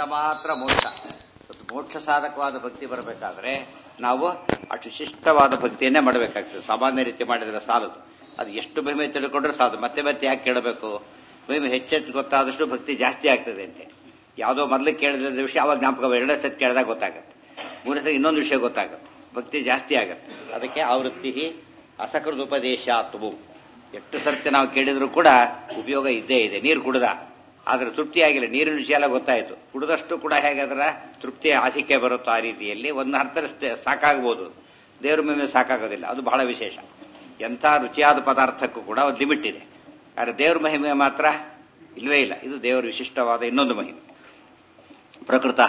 ಮಾತ್ರ ಮೋಕ್ಷ ಮತ್ತು ಮೋಕ್ಷ ಸಾಧಕವಾದ ಭಕ್ತಿ ಬರಬೇಕಾದ್ರೆ ನಾವು ಅಷ್ಟು ಶಿಷ್ಟವಾದ ಭಕ್ತಿಯನ್ನೇ ಮಾಡಬೇಕಾಗ್ತದೆ ಸಾಮಾನ್ಯ ರೀತಿ ಮಾಡಿದ್ರೆ ಸಾಲದು ಅದು ಎಷ್ಟು ಮಹಿಮೆ ತಿಳ್ಕೊಂಡ್ರೆ ಸಾಲದು ಮತ್ತೆ ಮತ್ತೆ ಯಾಕೆ ಕೇಳಬೇಕು ಮಹಿಮೆ ಹೆಚ್ಚೆಚ್ಚು ಗೊತ್ತಾದಷ್ಟು ಭಕ್ತಿ ಜಾಸ್ತಿ ಆಗ್ತದೆ ಅಂತ ಯಾವುದೋ ಮೊದಲು ಕೇಳಿದ ವಿಷಯ ಅವಾಗ ಜ್ಞಾಪಕ ಎರಡನೇ ಸತಿ ಕೇಳಿದಾಗ ಗೊತ್ತಾಗುತ್ತೆ ಮೂರನೇ ಸತಿ ಇನ್ನೊಂದು ವಿಷಯ ಗೊತ್ತಾಗುತ್ತೆ ಭಕ್ತಿ ಜಾಸ್ತಿ ಆಗುತ್ತೆ ಅದಕ್ಕೆ ಆವೃತ್ತಿ ಅಸಕೃತ ಉಪದೇಶ ತುವು ಎಷ್ಟು ಸರ್ತಿ ನಾವು ಕೇಳಿದ್ರು ಕೂಡ ಉಪಯೋಗ ಇದ್ದೇ ಇದೆ ನೀರು ಕುಡ್ದ ಆದ್ರೆ ತೃಪ್ತಿ ಆಗಿಲ್ಲ ನೀರಿನ ವಿಷಯ ಎಲ್ಲ ಗೊತ್ತಾಯ್ತು ಕುಡಿದಷ್ಟು ಕೂಡ ಹೇಗಾದ್ರ ತೃಪ್ತಿ ಆಧಿಕ್ಯ ಬರುತ್ತೋ ಆ ರೀತಿಯಲ್ಲಿ ಒಂದು ಅರ್ಥದಲ್ಲಿ ಸಾಕಾಗ್ಬೋದು ದೇವ್ರ ಮೇಲೆ ಸಾಕಾಗೋದಿಲ್ಲ ಅದು ಬಹಳ ವಿಶೇಷ ಎಂಥ ರುಚಿಯಾದ ಪದಾರ್ಥಕ್ಕೂ ಕೂಡ ಒಂದು ಲಿಮಿಟ್ ಇದೆ ಆದರೆ ದೇವ್ರ ಮಹಿಮೆ ಮಾತ್ರ ಇಲ್ವೇ ಇಲ್ಲ ಇದು ದೇವರ ವಿಶಿಷ್ಟವಾದ ಇನ್ನೊಂದು ಮಹಿಮೆ ಪ್ರಕೃತ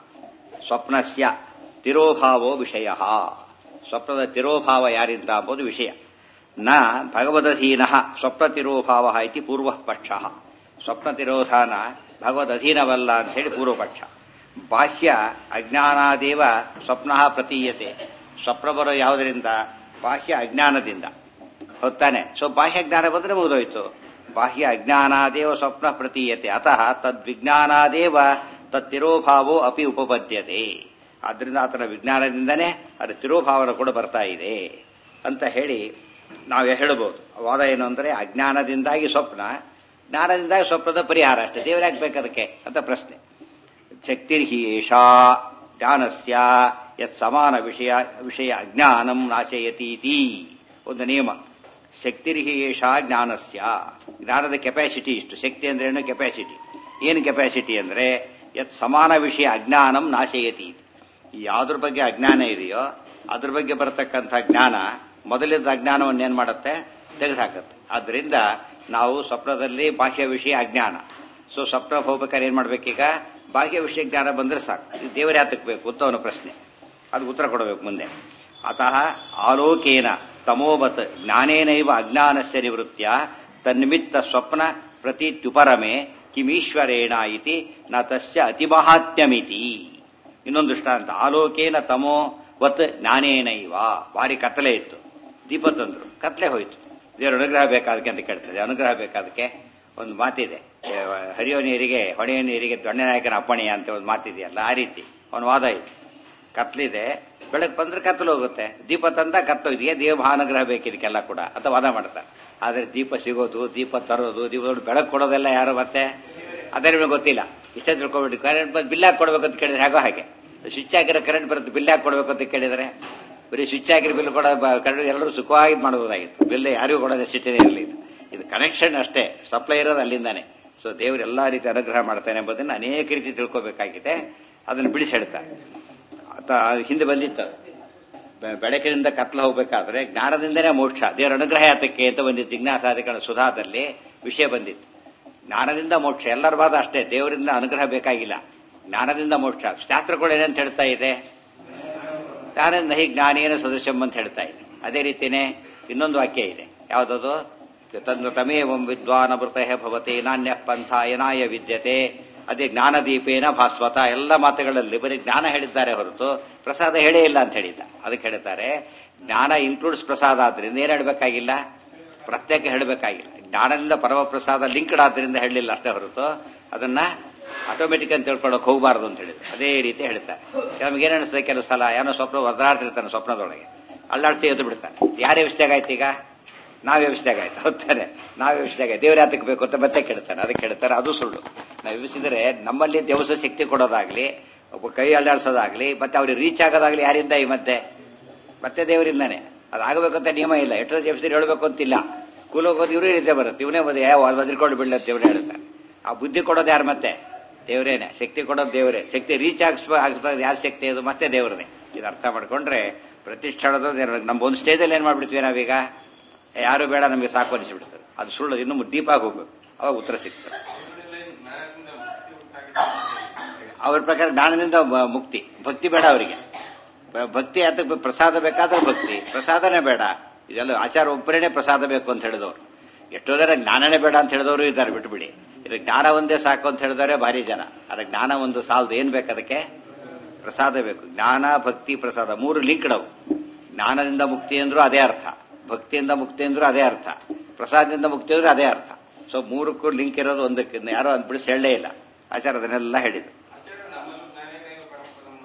ಸ್ವಪ್ನಸ್ಯ ತಿರೋಭಾವೋ ವಿಷಯ ಸ್ವಪ್ನದ ತಿರೋಭಾವ ಯಾರಿಂದ ಎಂಬುದು ವಿಷಯ ನ ಭಗವದಧೀನ ಸ್ವಪ್ನ ತಿರೋಭಾವ ಇತಿ ಪೂರ್ವ ಪಕ್ಷ ಸ್ವಪ್ನ ತಿರೋಧಾನ ಭಗವದಧೀನವಲ್ಲ ಅಂತ ಹೇಳಿ ಪೂರ್ವಪಕ್ಷ ಬಾಹ್ಯ ಅಜ್ಞಾನಾದೇವ ಸ್ವಪ್ನ ಪ್ರತೀಯತೆ ಸ್ವಪ್ನ ಬರೋ ಯಾವುದರಿಂದ ಬಾಹ್ಯ ಅಜ್ಞಾನದಿಂದ ಹೊತ್ತಾನೆ ಸೊ ಬಾಹ್ಯ ಜ್ಞಾನ ಬಂದ್ರೆ ಮುಗಿದೋಯ್ತು ಬಾಹ್ಯ ಅಜ್ಞಾನಾದೇವ ಸ್ವಪ್ನ ಪ್ರತೀಯತೆ ಅತಃ ತದ್ವಿಜ್ಞಾನಾದೇವ ತತ್ತಿರೋಭಾವೋ ಅಪಿ ಉಪಪದ್ಯತೆ ಆದ್ರಿಂದ ಆತನ ವಿಜ್ಞಾನದಿಂದನೇ ಅದು ತಿರೋಭಾವನ ಕೂಡ ಬರ್ತಾ ಇದೆ ಅಂತ ಹೇಳಿ ನಾವು ಹೇಳಬಹುದು ವಾದ ಏನು ಅಂದ್ರೆ ಅಜ್ಞಾನದಿಂದಾಗಿ ಸ್ವಪ್ನ ಜ್ಞಾನದಿಂದಾಗಿ ಸ್ವಪ್ನದ ಪರಿಹಾರ ಅಷ್ಟೇ ದೇವರಾಗ ಬೇಕದಕ್ಕೆ ಅಂತ ಪ್ರಶ್ನೆ ಶಕ್ತಿರ್ಹಿ ಏಷಾ ಜ್ಞಾನಸ್ಯ ಯತ್ ಸಮಾನ ವಿಷಯ ವಿಷಯ ಅಜ್ಞಾನಂ ನಾಶಯತೀತಿ ಒಂದು ನಿಯಮ ಶಕ್ತಿರ್ಹಿ ಏಷಾ ಜ್ಞಾನಸ್ಯ ಜ್ಞಾನದ ಕೆಪಾಸಿಟಿ ಇಷ್ಟು ಶಕ್ತಿ ಅಂದ್ರೆ ಏನು ಕೆಪಾಸಿಟಿ ಏನು ಕೆಪಾಸಿಟಿ ಅಂದ್ರೆ ಯತ್ ಸಮಾನ ವಿಷಯ ಅಜ್ಞಾನಂ ನಾಶಯತಿ ಯಾವ್ದ್ರ ಬಗ್ಗೆ ಅಜ್ಞಾನ ಇದೆಯೋ ಅದ್ರ ಬಗ್ಗೆ ಬರತಕ್ಕಂಥ ಜ್ಞಾನ ಮೊದಲಿದ್ದ ಅಜ್ಞಾನವನ್ನು ಏನ್ ಮಾಡುತ್ತೆ ತೆಗೆದುಹಾಕತ್ತೆ ಆದ್ರಿಂದ ನಾವು ಸ್ವಪ್ನದಲ್ಲಿ ಬಾಹ್ಯ ವಿಷಯ ಅಜ್ಞಾನ ಸೊ ಸ್ವಪ್ನ ಹೋಗ್ಬೇಕಾದ್ರೆ ಏನ್ ಮಾಡ್ಬೇಕೀಗ ಬಾಹ್ಯ ವಿಷಯ ಜ್ಞಾನ ಬಂದ್ರೆ ಸಾಕು ಇದು ದೇವರೇ ಹತ್ತಕ್ಬೇಕು ಅಂತ ಅವನ ಪ್ರಶ್ನೆ ಅದು ಉತ್ತರ ಕೊಡಬೇಕು ಮುಂದೆ ಅತಃ ಆಲೋಕೇನ ತಮೋವತ್ ಜ್ಞಾನೇನೈವ ಅಜ್ಞಾನಸ್ಯ ನಿವೃತ್ಯ ತನ್ನಿಮಿತ್ತ ಸ್ವಪ್ನ ಪ್ರತೀತ್ಯುಪರಮೆ ಕಿಮೀಶ್ವರೇಣ ಇತಿ ನ ತಸ್ಯ ಅತಿಮಹಾತ್ಮ್ಯಮಿತಿ ಇನ್ನೊಂದು ದೃಷ್ಟಾಂತ ಆಲೋಕೇನ ತಮೋ ವತ್ ಜ್ಞಾನೇನೈವ ಭಾರಿ ಕತ್ತಲೆ ಇತ್ತು ದೀಪ ತಂದ್ರು ಕತ್ಲೆ ಹೋಯ್ತು ದೇವರ ಅನುಗ್ರಹ ಬೇಕಾದಕ್ಕೆ ಅಂತ ಕೇಳ್ತದೆ ಅನುಗ್ರಹ ಬೇಕಾದಕ್ಕೆ ಒಂದು ಮಾತಿದೆ ಹರಿಯೋ ನೀರಿಗೆ ಹೊಳೆಯ ನೀರಿಗೆ ದೊಣ್ಣೆ ನಾಯಕನ ಅಪ್ಪಣೆಯ ಅಂತ ಒಂದು ಮಾತಿದೆಯಲ್ಲ ಆ ರೀತಿ ಅವನ ವಾದ ಇದೆ ಕತ್ಲಿದೆ ಬೆಳಗ್ಗೆ ಬಂದ್ರೆ ಕತ್ತಲು ಹೋಗುತ್ತೆ ದೀಪ ತಂದ ಕತ್ತೋಯ್ದಿಗೆ ದೇವ ಅನುಗ್ರಹ ಬೇಕಿದಕ್ಕೆಲ್ಲ ಕೂಡ ಅಂತ ವಾದ ಮಾಡ್ತಾರೆ ಆದ್ರೆ ದೀಪ ಸಿಗೋದು ದೀಪ ತರೋದು ದೀಪ ಬೆಳಕು ಕೊಡೋದೆಲ್ಲ ಯಾರು ಮತ್ತೆ ಅದೇ ನಿಮಗೆ ಗೊತ್ತಿಲ್ಲ ಇಷ್ಟೇ ತಿಳ್ಕೊಬಿಟ್ಟು ಕರೆಂಟ್ ಬಂದು ಬಿಲ್ ಹಾಕಿ ಕೊಡ್ಬೇಕು ಅಂತ ಕೇಳಿದ್ರೆ ಹಾಗೋ ಹಾಗೆ ಸ್ವಿಚ್ ಹಾಕಿರೋ ಕರೆಂಟ್ ಬರುತ್ತೆ ಬಿಲ್ ಹಾಕಿ ಕೊಡ್ಬೇಕು ಅಂತ ಕೇಳಿದ್ರೆ ಬರೀ ಸ್ವಿಚ್ ಹಾಕಿರೋ ಬಿಲ್ ಕೊಡೋ ಕರೆಂಟ್ ಎಲ್ಲರೂ ಸುಖವಾಗಿ ಮಾಡಬಹುದಾಗಿತ್ತು ಬಿಲ್ ಯಾರಿಗೂ ಕೊಡೋ ನೆಸಿಟಿನೇ ಇರಲಿಲ್ಲ ಇದು ಕನೆಕ್ಷನ್ ಅಷ್ಟೇ ಸಪ್ಲೈ ಇರೋದು ಅಲ್ಲಿಂದಾನೆ ಸೊ ದೇವರು ಎಲ್ಲಾ ರೀತಿ ಅನುಗ್ರಹ ಮಾಡ್ತಾನೆ ಎಂಬುದನ್ನು ಅನೇಕ ರೀತಿ ತಿಳ್ಕೋಬೇಕಾಗಿದೆ ಅದನ್ನು ಬಿಡಿಸಿ ಹೇಳ್ತಾರೆ ಹಿಂದೆ ಬಂದಿತ್ತು ಬೆಳಕಿನಿಂದ ಕತ್ಲ ಹೋಗ್ಬೇಕಾದ್ರೆ ಜ್ಞಾನದಿಂದನೇ ಮೋಕ್ಷ ದೇವರ ಅನುಗ್ರಹ ಯಾತಕ್ಕೆ ಅಂತ ಬಂದಿತ್ತು ಜಿಜ್ಞಾಸಾದಿಗಳ ಸುಧಾದಲ್ಲಿ ವಿಷಯ ಬಂದಿತ್ತು ಜ್ಞಾನದಿಂದ ಮೋಕ್ಷ ಎಲ್ಲರ ಬಾದ ಅಷ್ಟೇ ದೇವರಿಂದ ಅನುಗ್ರಹ ಬೇಕಾಗಿಲ್ಲ ಜ್ಞಾನದಿಂದ ಮೋಕ್ಷ ಶಾಸ್ತ್ರಗಳು ಏನಂತ ಹೇಳ್ತಾ ಇದೆ ಜ್ಞಾನದಿಂದ ಹಿ ಜ್ಞಾನೇನ ಸದೃಶಂ ಅಂತ ಹೇಳ್ತಾ ಇದೆ ಅದೇ ರೀತಿನೇ ಇನ್ನೊಂದು ವಾಕ್ಯ ಇದೆ ಯಾವುದದು ತಂದು ತಮೇವಂ ವಿದ್ವಾನ ಮೃತಃ ಭವತೆ ನಾಣ್ಯ ಪಂಥ ಏನಾಯ ವಿದ್ಯತೆ ಅದೇ ಜ್ಞಾನದೀಪೇನ ಭಾಸ್ವತ ಎಲ್ಲ ಮಾತುಗಳಲ್ಲಿ ಬರೀ ಜ್ಞಾನ ಹೇಳಿದ್ದಾರೆ ಹೊರತು ಪ್ರಸಾದ ಹೇಳೇ ಇಲ್ಲ ಅಂತ ಹೇಳಿದ್ದ ಅದಕ್ಕೆ ಹೇಳ್ತಾರೆ ಜ್ಞಾನ ಇನ್ಕ್ಲೂಡ್ಸ್ ಪ್ರಸಾದ ಆದ್ರಿಂದ ಏನ್ ಹೇಳಬೇಕಾಗಿಲ್ಲ ಪ್ರತ್ಯೇಕ ಹೇಳಬೇಕಾಗಿಲ್ಲ ಜ್ಞಾನದಿಂದ ಪರಮ ಪ್ರಸಾದ ಲಿಂಕ್ಡ್ ಆದ್ರಿಂದ ಹೇಳಲಿಲ್ಲ ಅಷ್ಟೇ ಹೊರತು ಅದನ್ನ ಆಟೋಮೆಟಿಕ್ ಅಂತ ತಿಳ್ಕೊಳ್ಳೋಕೆ ಹೋಗಬಾರದು ಅಂತ ಹೇಳಿದ್ರು ಅದೇ ರೀತಿ ಹೇಳ್ತಾರೆ ನಮ್ಗೆ ಏನ್ ಅನಿಸ್ತದೆ ಕೆಲವು ಸಲ ಏನೋ ಸ್ವಪ್ನ ಒದ್ದಾಡ್ತಿರ್ತಾನೆ ಸ್ವಪ್ನದೊಳಗೆ ಅಲ್ಲಾಡ್ತಿ ಎದ್ದು ಬಿಡ್ತಾನೆ ಯಾರೇ ವಿಷಯಾಗಾಯ್ತು ಈಗ ನಾವೇ ವಿಷಯಾಗಾಯ್ತು ಹೋಗ್ತಾನೆ ನಾವೇ ವಿಷಯಾಗ ದೇವ್ರ ಯಾತಕ್ಕೆ ಬೇಕು ಅಂತ ಮತ್ತೆ ಕೇಳ್ತಾನೆ ಅದಕ್ಕೆ ಹೇಳ್ತಾರೆ ಅದು ಸುಳ್ಳು ನಾವು ಎಬ್ಬಿಸಿದ್ರೆ ನಮ್ಮಲ್ಲಿ ದೇವಸ ಶಕ್ತಿ ಕೊಡೋದಾಗ್ಲಿ ಒಬ್ಬ ಕೈ ಅಲ್ಲಾಡ್ಸೋದಾಗ್ಲಿ ಮತ್ತೆ ಅವ್ರಿಗೆ ರೀಚ್ ಆಗೋದಾಗ್ಲಿ ಯಾರಿಂದ ಈ ಮತ್ತೆ ಮತ್ತೆ ದೇವರಿಂದಾನೆ ಅದಾಗಬೇಕಂತ ನಿಯಮ ಇಲ್ಲ ಎಷ್ಟೋ ಎಬ್ಸಿದ್ರೆ ಹೇಳ್ಬೇಕು ಅಂತಿಲ್ಲ ಕೂಲ್ ಹೋಗೋದು ಇವರೇ ರೀತಿ ಬರುತ್ತೆ ಇವನೇ ಬಂದು ಯಾವ ಬದ್ರಿಕೊಂಡು ಬಿಡ್ಲತ್ತೆ ಇವನೇ ಹೇಳ್ತಾನೆ ಆ ಬುದ್ಧಿ ಕೊಡೋದು ಯಾರು ಮತ್ತೆ ದೇವರೇನೆ ಶಕ್ತಿ ಕೊಡೋದು ದೇವರೇ ಶಕ್ತಿ ರೀಚ್ ಆಗಿಸ್ಬ ಆಗಿಸ್ಬೋದು ಯಾರ ಶಕ್ತಿ ಅದು ಮತ್ತೆ ದೇವರನೇ ಇದು ಅರ್ಥ ಮಾಡ್ಕೊಂಡ್ರೆ ಪ್ರತಿಷ್ಠಾನದ ನಮ್ಮ ಒಂದು ಸ್ಟೇಜಲ್ಲಿ ಏನ್ ಮಾಡ್ಬಿಡ್ತೀವಿ ನಾವೀಗ ಯಾರು ಬೇಡ ನಮಗೆ ಸಾಕು ಅನಿಸ್ಬಿಡ್ತದೆ ಅದು ಸುಳ್ಳು ಇನ್ನು ಡೀಪ್ ಆಗಿ ಹೋಗ್ಬೇಕು ಅವಾಗ ಉತ್ತರ ಸಿಗ್ತದೆ ಅವ್ರ ಪ್ರಕಾರ ಜ್ಞಾನದಿಂದ ಮುಕ್ತಿ ಭಕ್ತಿ ಬೇಡ ಅವರಿಗೆ ಭಕ್ತಿ ಅದಕ್ಕೆ ಪ್ರಸಾದ ಬೇಕಾದ್ರೆ ಭಕ್ತಿ ಪ್ರಸಾದನೇ ಬೇಡ ಇದೆಲ್ಲ ಆಚಾರ ಒಬ್ಬರೇನೆ ಪ್ರಸಾದ ಬೇಕು ಅಂತ ಹೇಳಿದವರು ಎಷ್ಟೋ ಜನ ಜ್ಞಾನನೇ ಬೇಡ ಅಂತ ಹೇಳಿದವರು ಇದ್ದಾರೆ ಬಿಟ್ಬಿಡಿ ಇದು ಜ್ಞಾನ ಒಂದೇ ಸಾಕು ಅಂತ ಹೇಳಿದವರೇ ಭಾರಿ ಜನ ಅದಕ್ಕೆ ಜ್ಞಾನ ಒಂದು ಸಾಲದು ಏನ್ ಬೇಕು ಅದಕ್ಕೆ ಪ್ರಸಾದ ಬೇಕು ಜ್ಞಾನ ಭಕ್ತಿ ಪ್ರಸಾದ ಮೂರು ಲಿಂಕ್ಡ್ ಅವು ಜ್ಞಾನದಿಂದ ಮುಕ್ತಿ ಅಂದ್ರೂ ಅದೇ ಅರ್ಥ ಭಕ್ತಿಯಿಂದ ಮುಕ್ತಿ ಅಂದ್ರೂ ಅದೇ ಅರ್ಥ ಪ್ರಸಾದದಿಂದ ಮುಕ್ತಿ ಅಂದ್ರೆ ಅದೇ ಅರ್ಥ ಸೊ ಮೂರಕ್ಕೂ ಲಿಂಕ್ ಇರೋದು ಒಂದಕ್ಕೆ ಯಾರೋ ಅದ್ ಬಿಡಿಸಿ ಹೇಳಲೇ ಇಲ್ಲ ಆಚಾರ ಅದನ್ನೆಲ್ಲ ಹೇಳಿದ್ರು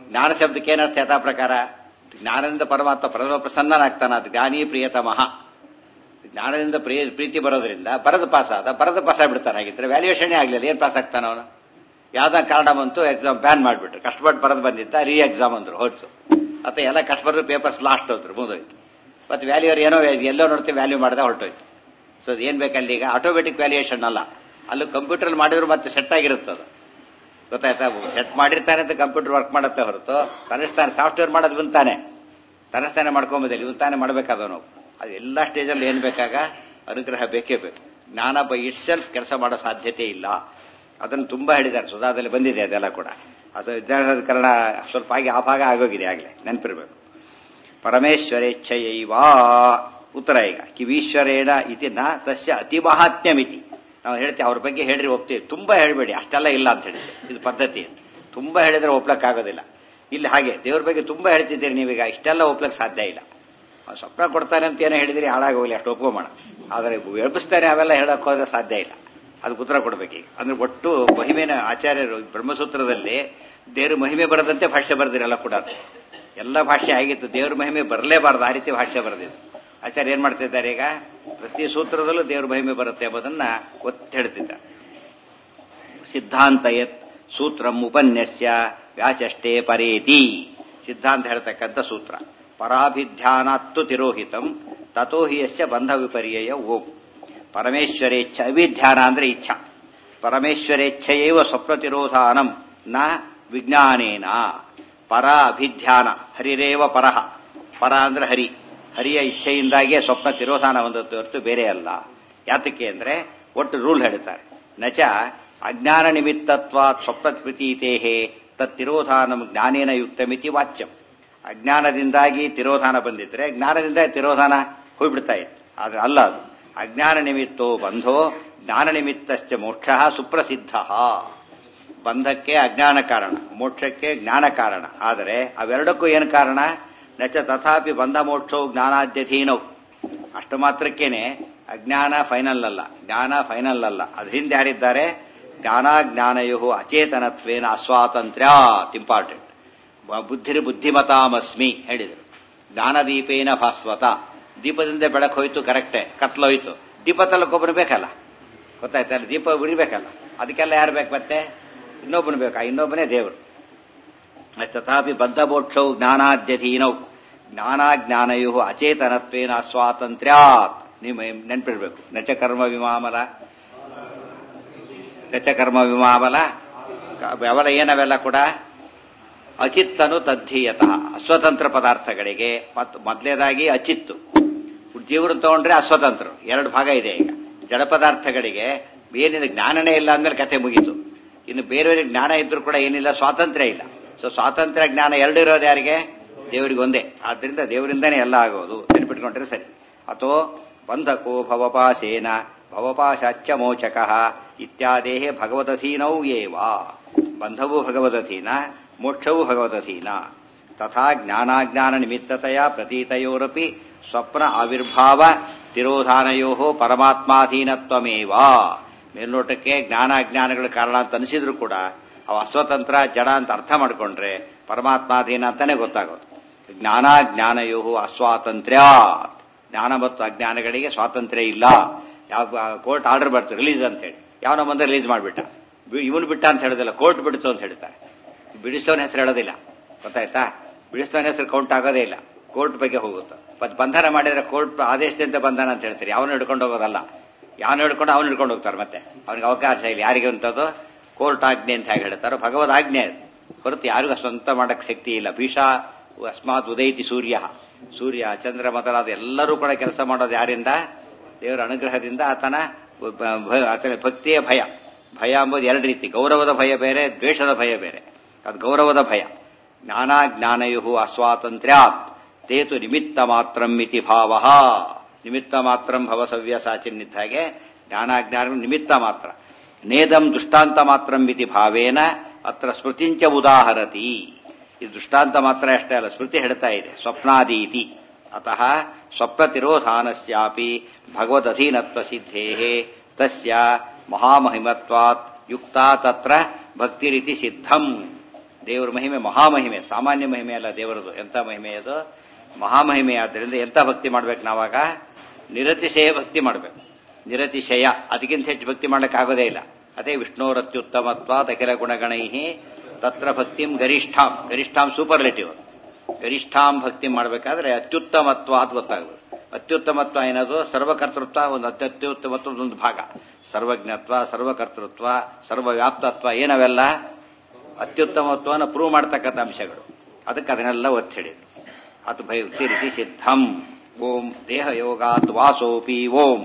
ಜ್ಞಾನ ಶಬ್ದಕ್ಕೆ ಏನರ್ಥ ಯಥಾ ಪ್ರಕಾರ ಜ್ಞಾನದಿಂದ ಪರಮಾತ್ಮ ಪರಮ ಪ್ರಸನ್ನನಾಗ್ತಾನ ಅದು ಜ್ಞಾನಿ ಪ್ರಿಯತಮಃ ಜ್ಞಾನದಿಂದ ಪ್ರಿಯ ಪ್ರೀತಿ ಬರೋದ್ರಿಂದ ಬರದ ಪಾಸ್ ಆದ ಬರದ ಪಾಸ್ ಆಗ್ಬಿಡ್ತಾನೆ ಹಾಗಿದ್ರೆ ವ್ಯಾಲ್ಯೂಯೇಷನ್ ಆಗ್ಲಿಲ್ಲ ಏನ್ ಪಾಸ್ ಆಗ್ತಾನ ಅವನು ಯಾವ್ದೋ ಕಾರಣ ಬಂತು ಎಕ್ಸಾಮ್ ಬ್ಯಾನ್ ಮಾಡ್ಬಿಟ್ರು ಕಷ್ಟಪಟ್ಟು ಬರೆದು ಬಂದಿದ್ದ ರೀ ಎಕ್ಸಾಮ್ ಅಂದ್ರು ಹೋಯ್ತು ಅಥವಾ ಎಲ್ಲ ಕಷ್ಟಪಟ್ಟು ಪೇಪರ್ಸ್ ಲಾಸ್ಟ್ ಹೋದ್ರು ಮುಗಿದೋಯ್ತು ಮತ್ತೆ ವ್ಯಾಲ್ಯೂರ್ ಏನೋ ಎಲ್ಲೋ ನೋಡ್ತೀವಿ ವ್ಯಾಲ್ಯೂ ಮಾಡದೆ ಹೊರಟೋಯ್ತು ಸೊ ಏನ್ ಬೇಕಲ್ಲಿ ಈಗ ಆಟೋಮೆಟಿಕ್ ವ್ಯಾಲ್ಯೂಯೇಷನ್ ಅಲ್ಲ ಅಲ್ಲಿ ಕಂಪ್ಯೂಟರ್ ಮಾಡಿದ್ರು ಮತ್ತೆ ಸೆಟ್ ಆಗಿರುತ್ತೆ ಅದು ಗೊತ್ತಾಯ್ತಾ ಸೆಟ್ ಮಾಡಿರ್ತಾನೆ ಅಂತ ಕಂಪ್ಯೂಟರ್ ವರ್ಕ್ ಮಾಡುತ್ತೆ ಹೊರತು ತನ್ನಸ್ತಾನೆ ಸಾಫ್ಟ್ವೇರ್ ಮಾಡೋದು ಇವನ್ ತಾನೆ ತನ್ನಸ್ತಾನೆ ಮಾಡ್ಕೊಂಬೋದಿಲ್ಲ ಇವನ್ ತಾನೆ ಮಾಡ್ಬೇಕಾದವನು ಅದು ಎಲ್ಲ ಸ್ಟೇಜಲ್ಲಿ ಏನ್ ಬೇಕಾಗ ಅನುಗ್ರಹ ಬೇಕೇ ಬೇಕು ಜ್ಞಾನ ಬೈ ಇಟ್ ಸೆಲ್ಫ್ ಕೆಲಸ ಮಾಡೋ ಸಾಧ್ಯತೆ ಇಲ್ಲ ಅದನ್ನು ತುಂಬಾ ಹೇಳಿದ್ದಾರೆ ಸುಧಾದಲ್ಲಿ ಬಂದಿದೆ ಅದೆಲ್ಲ ಕೂಡ ಅದು ವಿಜ್ಞಾನದ ಸ್ವಲ್ಪ ಆಗಿ ಆ ಭಾಗ ಆಗೋಗಿದೆ ಆಗ್ಲೇ ನೆನಪಿರ್ಬೇಕು ಪರಮೇಶ್ವರೇಚ್ಛಯೈವಾ ಉತ್ತರ ಈಗ ಕಿವೀಶ್ವರೇಣ ಇತಿ ನ ತಸ್ಯ ಅತಿ ಮಹಾತ್ಮ್ಯಮಿತಿ ನಾವು ಹೇಳ್ತೀವಿ ಅವ್ರ ಬಗ್ಗೆ ಹೇಳ್ರಿ ಒಪ್ತೀವಿ ತುಂಬಾ ಹೇಳ್ಬೇಡಿ ಅಷ್ಟೆಲ್ಲ ಇಲ್ಲ ಅಂತ ಹೇಳಿ ಇದು ಪದ್ಧತಿ ತುಂಬಾ ಹೇಳಿದ್ರೆ ಒಪ್ಲಕ್ಕಾಗೋದಿಲ್ಲ ಇಲ್ಲಿ ಹಾಗೆ ದೇವ್ರ ಬಗ್ಗೆ ತುಂಬಾ ಹೇಳ್ತಿದ್ದೀರಿ ನೀವೀಗ ಇಷ್ಟೆಲ್ಲ ಒಪ್ಲಕ್ ಸಾಧ್ಯ ಇಲ್ಲ ಅವ್ನು ಸ್ವಪ್ನ ಕೊಡ್ತಾನೆ ಅಂತ ಏನೋ ಹೇಳಿದಿರಿ ಹಾಳಾಗೋಗ್ಲಿ ಅಷ್ಟು ಒಪ್ಕೋಣ ಆದರೆ ಎಬ್ಬಿಸ್ತಾನೆ ಅವೆಲ್ಲ ಹೇಳಕ್ ಹೋದ್ರೆ ಸಾಧ್ಯ ಇಲ್ಲ ಅದಕ್ಕೆ ಉತ್ತರ ಕೊಡ್ಬೇಕೀಗ ಅಂದ್ರೆ ಒಟ್ಟು ಮಹಿಮೆನ ಆಚಾರ್ಯರು ಬ್ರಹ್ಮಸೂತ್ರದಲ್ಲಿ ದೇವ್ರ ಮಹಿಮೆ ಬರದಂತೆ ಭಾಷ್ಯ ಬರೆದಿರಲ್ಲ ಕೂಡ ಎಲ್ಲ ಭಾಷೆ ಆಗಿತ್ತು ದೇವ್ರ ಮಹಿಮೆ ಬರಲೇಬಾರದು ಆ ರೀತಿ ಭಾಷ್ಯ ಬರೆದಿದ್ದು ಆಚಾರ್ಯ ಏನ್ ಮಾಡ್ತಿದ್ದಾರೆ ಈಗ ಪ್ರತಿ ಸೂತ್ರದಲ್ಲೂ ದೇವ್ರ ಮಹಿಮೆ ಬರುತ್ತೆ ಎಂಬುದನ್ನ ಒತ್ತಿ ಹೇಳ್ತಿದ್ದಾರೆ ಸಿದ್ಧಾಂತ ಯತ್ ಸೂತ್ರಂ ಉಪನ್ಯಸ್ಯ ವ್ಯಾಚಷ್ಟೇ ಪರೇತಿ ಸಿದ್ಧಾಂತ ಹೇಳ್ತಕ್ಕಂಥ ಸೂತ್ರ ಪರಾಭಿಧ್ಯಾನಾತ್ತು ತಿರೋಹಿತಂ ತಥೋ ಹಿ ಯಸ್ಯ ಬಂಧ ವಿಪರ್ಯಯ ಓಂ ಪರಮೇಶ್ವರೇಚ್ಛ ಅವಿಧ್ಯಾನ ಅಂದ್ರೆ ಇಚ್ಛಾ ಪರಮೇಶ್ವರೇಚ್ಛಯೇವ ಸ್ವಪ್ನತಿರೋಧಾನಂ ನ ವಿಜ್ಞಾನೇನ ಪರ ಅಭಿಧ್ಯಾನ ಹರಿರೇವ ಪರಹ ಪರ ಅಂದ್ರೆ ಹರಿ ಹರಿಯ ಇಚ್ಛೆಯಿಂದಾಗಿಯೇ ಸ್ವಪ್ನ ತಿರೋಧಾನ ಹೊಂದದ್ದು ಹೊರತು ಬೇರೆ ಅಲ್ಲ ಯಾತಕ್ಕೆ ಅಂದ್ರೆ ಒಟ್ಟು ರೂಲ್ ಹೇಳ್ತಾರೆ ನಚ ಅಜ್ಞಾನ ನಿಮಿತ್ತತ್ವ ಸ್ವಪ್ನ ಪ್ರತೀತೇಹೇ ತತ್ತಿರೋಧಾನಂ ಜ್ಞಾನೇನ ಯುಕ್ತಮಿತಿ ವಾಚ್ಯಂ ಅಜ್ಞಾನದಿಂದಾಗಿ ತಿರೋಧಾನ ಬಂದಿದ್ರೆ ಜ್ಞಾನದಿಂದ ತಿರೋಧಾನ ಹೋಗ್ಬಿಡ್ತಾ ಇತ್ತು ಆದ್ರೆ ಅಲ್ಲ ಅದು ಅಜ್ಞಾನ ನಿಮಿತ್ತೋ ಬಂಧೋ ಜ್ಞಾನ ನಿಮಿತ್ತಶ್ಚ ಮೋಕ್ಷ ಸುಪ್ರಸಿದ್ಧ ಬಂಧಕ್ಕೆ ಅಜ್ಞಾನ ಕಾರಣ ಮೋಕ್ಷಕ್ಕೆ ಜ್ಞಾನ ಕಾರಣ ಆದರೆ ಅವೆರಡಕ್ಕೂ ಏನು ಕಾರಣ ನಚ ತಥಾಪಿ ಬಂಧ ಮೋಕ್ಷವು ಜ್ಞಾನಾದ್ಯಧೀನವು ಅಷ್ಟು ಮಾತ್ರಕ್ಕೇನೆ ಅಜ್ಞಾನ ಫೈನಲ್ ಅಲ್ಲ ಜ್ಞಾನ ಫೈನಲ್ ಅಲ್ಲ ಅದ್ರ ಹಿಂದೆ ಯಾರಿದ್ದಾರೆ ಜ್ಞಾನಾಜ್ಞಾನಯೋ ಅಚೇತನತ್ವೇನ ಅಸ್ವಾತಂತ್ರ್ಯಾತ್ ಇಂಪಾರ್ಟೆಂಟ್ ಬುದ್ಧಿರ್ ಬುದ್ಧಿಮತಾಮಸ್ಮಿ ಹೇಳಿದರು ಜ್ಞಾನದೀಪೇನ ಭಾಸ್ವತ ದೀಪದಿಂದ ಬೆಳಕು ಹೋಯ್ತು ಕರೆಕ್ಟೇ ಕತ್ಲೋಯ್ತು ದೀಪ ತಲಕೊಬ್ಬನು ಬೇಕಲ್ಲ ಗೊತ್ತಾಯ್ತಲ್ಲ ದೀಪ ಉರಿಬೇಕಲ್ಲ ಅದಕ್ಕೆಲ್ಲ ಯಾರು ಬೇಕು ಮತ್ತೆ ಇನ್ನೊಬ್ಬನು ಬೇಕಾ ಇನ್ನೊಬ್ಬನೇ ದೇವರು ತಥಾಪಿ ಬದ್ಧ ಮೋಕ್ಷವು ಜ್ಞಾನಾದ್ಯಧೀನವು ಜ್ಞಾನಾಜ್ಞಾನಯೋ ಅಚೇತನತ್ವೇನ ಸ್ವಾತಂತ್ರ್ಯಾತ್ ನೀವು ನೆನ್ಪಿಡ್ಬೇಕು ನಚ ಕರ್ಮ ವಿಮಾಮಲ ನಚ ಕರ್ಮ ವಿಮಾಮಲ ಅವಲ ಏನವೆಲ್ಲ ಕೂಡ ಅಚಿತ್ತನು ತದ್ಧೀಯತಃ ಅಸ್ವತಂತ್ರ ಪದಾರ್ಥಗಳಿಗೆ ಮತ್ತು ಮೊದಲೇದಾಗಿ ಅಚಿತ್ತು ಜೀವರು ತಗೊಂಡ್ರೆ ಅಸ್ವತಂತ್ರರು ಎರಡು ಭಾಗ ಇದೆ ಈಗ ಜಡ ಪದಾರ್ಥಗಳಿಗೆ ಏನಿದೆ ಜ್ಞಾನನೇ ಇಲ್ಲ ಅಂದ್ಮೇಲೆ ಕಥೆ ಮುಗೀತು ಇನ್ನು ಬೇರೆಯವರಿಗೆ ಜ್ಞಾನ ಇದ್ರೂ ಕೂಡ ಏನಿಲ್ಲ ಸ್ವಾತಂತ್ರ್ಯ ಇಲ್ಲ ಸೊ ಸ್ವಾತಂತ್ರ್ಯ ಜ್ಞಾನ ಎರಡು ಇರೋದು ಯಾರಿಗೆ ದೇವರಿಗೆ ಒಂದೇ ಆದ್ರಿಂದ ದೇವರಿಂದನೇ ಎಲ್ಲ ಆಗೋದು ನೆನ್ಪಿಟ್ಕೊಂಡ್ರೆ ಸರಿ ಅಥೋ ಬಂಧಕೋ ಭವಪಾಶೇನ ಭವಪಾಶಾಚ್ಯ ಮೋಚಕ ಇತ್ಯಾದೇಹೇ ಭಗವದಧೀನೌ ಏವ ಬಂಧವೂ ಭಗವದಧೀನ ಮೋಕ್ಷವೂ ಭಗವದಧೀನ ತಥಾ ಜ್ಞಾನಾಜ್ಞಾನ ನಿಮಿತ್ತತೆಯ ಪ್ರತೀತಯೋರಪಿ ಸ್ವಪ್ನ ಆವಿರ್ಭಾವ ತಿರೋಧಾನಯೋ ಪರಮಾತ್ಮಾಧೀನತ್ವಮೇವ ಮೇಲ್ನೋಟಕ್ಕೆ ಜ್ಞಾನ ಅಜ್ಞಾನಗಳ ಕಾರಣ ಅಂತ ಅನಿಸಿದ್ರು ಕೂಡ ಅವ ಅಸ್ವತಂತ್ರ ಜಡ ಅಂತ ಅರ್ಥ ಮಾಡ್ಕೊಂಡ್ರೆ ಪರಮಾತ್ಮಾಧೀನ ಅಂತಾನೆ ಗೊತ್ತಾಗೋದು ಜ್ಞಾನಾಜ್ಞಾನಯೋ ಅಸ್ವಾತಂತ್ರ್ಯ ಜ್ಞಾನ ಮತ್ತು ಅಜ್ಞಾನಗಳಿಗೆ ಸ್ವಾತಂತ್ರ್ಯ ಇಲ್ಲ ಯಾವ ಕೋರ್ಟ್ ಆರ್ಡರ್ ಬರ್ತದೆ ರಿಲೀಸ್ ಅಂತ ಹೇಳಿ ಯಾವನ ಬಂದ ರಿಲೀಸ್ ಮಾಡಿಬಿಟ್ಟ ಇವನು ಬಿಟ್ಟ ಅಂತ ಹೇಳೋದಿಲ್ಲ ಕೋರ್ಟ್ ಬಿಡ್ತು ಅಂತ ಹೇಳ್ತಾರೆ ಬಿಡಿಸೋನ ಹೆಸರು ಹೇಳೋದಿಲ್ಲ ಗೊತ್ತಾಯ್ತಾ ಬಿಡಿಸೋನ ಹೆಸರು ಕೌಂಟ್ ಆಗೋದೇ ಇಲ್ಲ ಕೋರ್ಟ್ ಬಗ್ಗೆ ಹೋಗುತ್ತೆ ಮತ್ತೆ ಬಂಧನ ಮಾಡಿದ್ರೆ ಕೋರ್ಟ್ ಆದೇಶದಿಂದ ಬಂಧನ ಅಂತ ಹೇಳ್ತಾರೆ ಅವನು ಹಿಡ್ಕೊಂಡು ಹೋಗೋದಲ್ಲ ಯಾವನು ಹಿಡ್ಕೊಂಡು ಅವನು ಹಿಡ್ಕೊಂಡು ಹೋಗ್ತಾರೆ ಮತ್ತೆ ಅವನಿಗೆ ಅವಕಾಶ ಇಲ್ಲ ಯಾರಿಗೆ ಅಂತದ್ದು ಕೋರ್ಟ್ ಆಜ್ಞೆ ಅಂತ ಹೇಗೆ ಹೇಳ್ತಾರೋ ಭಗವದ್ ಆಜ್ಞೆ ಅದು ಹೊರತು ಯಾರಿಗೂ ಸ್ವಂತ ಮಾಡಕ್ ಶಕ್ತಿ ಇಲ್ಲ ಭೀಷ ಅಸ್ಮಾತ್ ಉದೈತಿ ಸೂರ್ಯ ಸೂರ್ಯ ಚಂದ್ರ ಮೊದಲಾದ ಎಲ್ಲರೂ ಕೂಡ ಕೆಲಸ ಮಾಡೋದು ಯಾರಿಂದ ದೇವರ ಅನುಗ್ರಹದಿಂದ ಆತನ ಆತನ ಭಕ್ತಿಯ ಭಯ ಭಯ ಎಂಬುದು ಎರಡು ರೀತಿ ಗೌರವದ ಭಯ ಬೇರೆ ದ್ವೇಷದ ಭಯ ಬೇರೆ ಅದು ಗೌರವದ ಭಯ ಜ್ಞಾನಾಜ್ಞಾನಯು ಅಸ್ವಾತಂತ್ರ್ಯಾತ್ ತೇತು ನಿಮಿತ್ತ ಮಾತ್ರಂ ಇತಿ ಭಾವ ನಿಮಿತ್ತ ಮಾತ್ರಂ ಭವ ಸವ್ಯ ಸಾಚಿನ್ನಿದ್ದ ಹಾಗೆ ಜ್ಞಾನಾಜ್ಞಾನಗಳು ನಿಮಿತ್ತ ಮಾತ್ರ ನೇದಂ ದುಷ್ಟಾಂತ ಮಾತ್ರಂ ಇತಿ ಭಾವೇನ ಅತ್ರ ಸ್ಮೃತಿಂಚ ಉದಾಹರತಿ ಇದು ದೃಷ್ಟಾಂತ ಮಾತ್ರ ಅಷ್ಟೇ ಅಲ್ಲ ಸ್ಮೃತಿ ಹೇಳ್ತಾ ಇದೆ ಸ್ವಪ್ನಾದೀತಿ ಅತಃ ಸ್ವಪ್ನ ತಿರೋಧಾನಸ್ಯಾಪಿ ಭಗವದಧೀನತ್ವ ಸಿದ್ಧೇ ತಸ್ಯ ಮಹಾಮಹಿಮತ್ವಾತ್ ಯುಕ್ತ ತತ್ರ ಭಕ್ತಿರಿತಿ ಸಿದ್ಧಂ ದೇವರ ಮಹಿಮೆ ಮಹಾಮಹಿಮೆ ಸಾಮಾನ್ಯ ಮಹಿಮೆ ಅಲ್ಲ ದೇವರದು ಎಂತ ಮಹಿಮೆ ಅದು ಮಹಾಮಹಿಮೆ ಆದ್ದರಿಂದ ಎಂತ ಭಕ್ತಿ ಮಾಡ್ಬೇಕು ನಾವಾಗ ನಿರತಿಶಯ ಭಕ್ತಿ ಮಾಡ್ಬೇಕು ನಿರತಿಶಯ ಅದಕ್ಕಿಂತ ಹೆಚ್ಚು ಭಕ್ತಿ ಮಾಡ್ಲಿಕ್ಕೆ ಆಗೋದೇ ಇಲ್ಲ ಅದೇ ವಿಷ್ಣುರತ್ಯುತ್ತಮತ್ವ ಅಖಿಲ ಗುಣಗಣೈ ತತ್ರ ಭಕ್ತಿಂ ಗರಿಷ್ಠಾಂ ಗರಿಷ್ಠಾಂ ಸೂಪರ್ಲೇಟಿವ್ ಗರಿಷ್ಠಾಂ ಭಕ್ತಿ ಮಾಡಬೇಕಾದ್ರೆ ಅತ್ಯುತ್ತಮತ್ವ ಅಂತ ಗೊತ್ತಾಗಬೇಕು ಅತ್ಯುತ್ತಮತ್ವ ಏನದು ಸರ್ವಕರ್ತೃತ್ವ ಒಂದು ಅತ್ಯುತ್ತಮತ್ವದ ಒಂದು ಭಾಗ ಸರ್ವಜ್ಞತ್ವ ಸರ್ವಕರ್ತೃತ್ವ ಸರ್ವವ್ಯಾಪ್ತತ್ವ ಏನವೆಲ್ಲ ಅತ್ಯುತ್ತಮತ್ವವನ್ನು ಪ್ರೂವ್ ಮಾಡ್ತಕ್ಕಂಥ ಅಂಶಗಳು ಅದಕ್ಕೆ ಅದನ್ನೆಲ್ಲ ಒತ್ತಿ ಹೇಳಿದ್ರು ಅದು ಭಕ್ತಿ ರೀತಿ ಸಿದ್ಧಂ ಓಂ ದೇಹ ಯೋಗಾತ್ ವಾಸೋಪಿ ಓಂ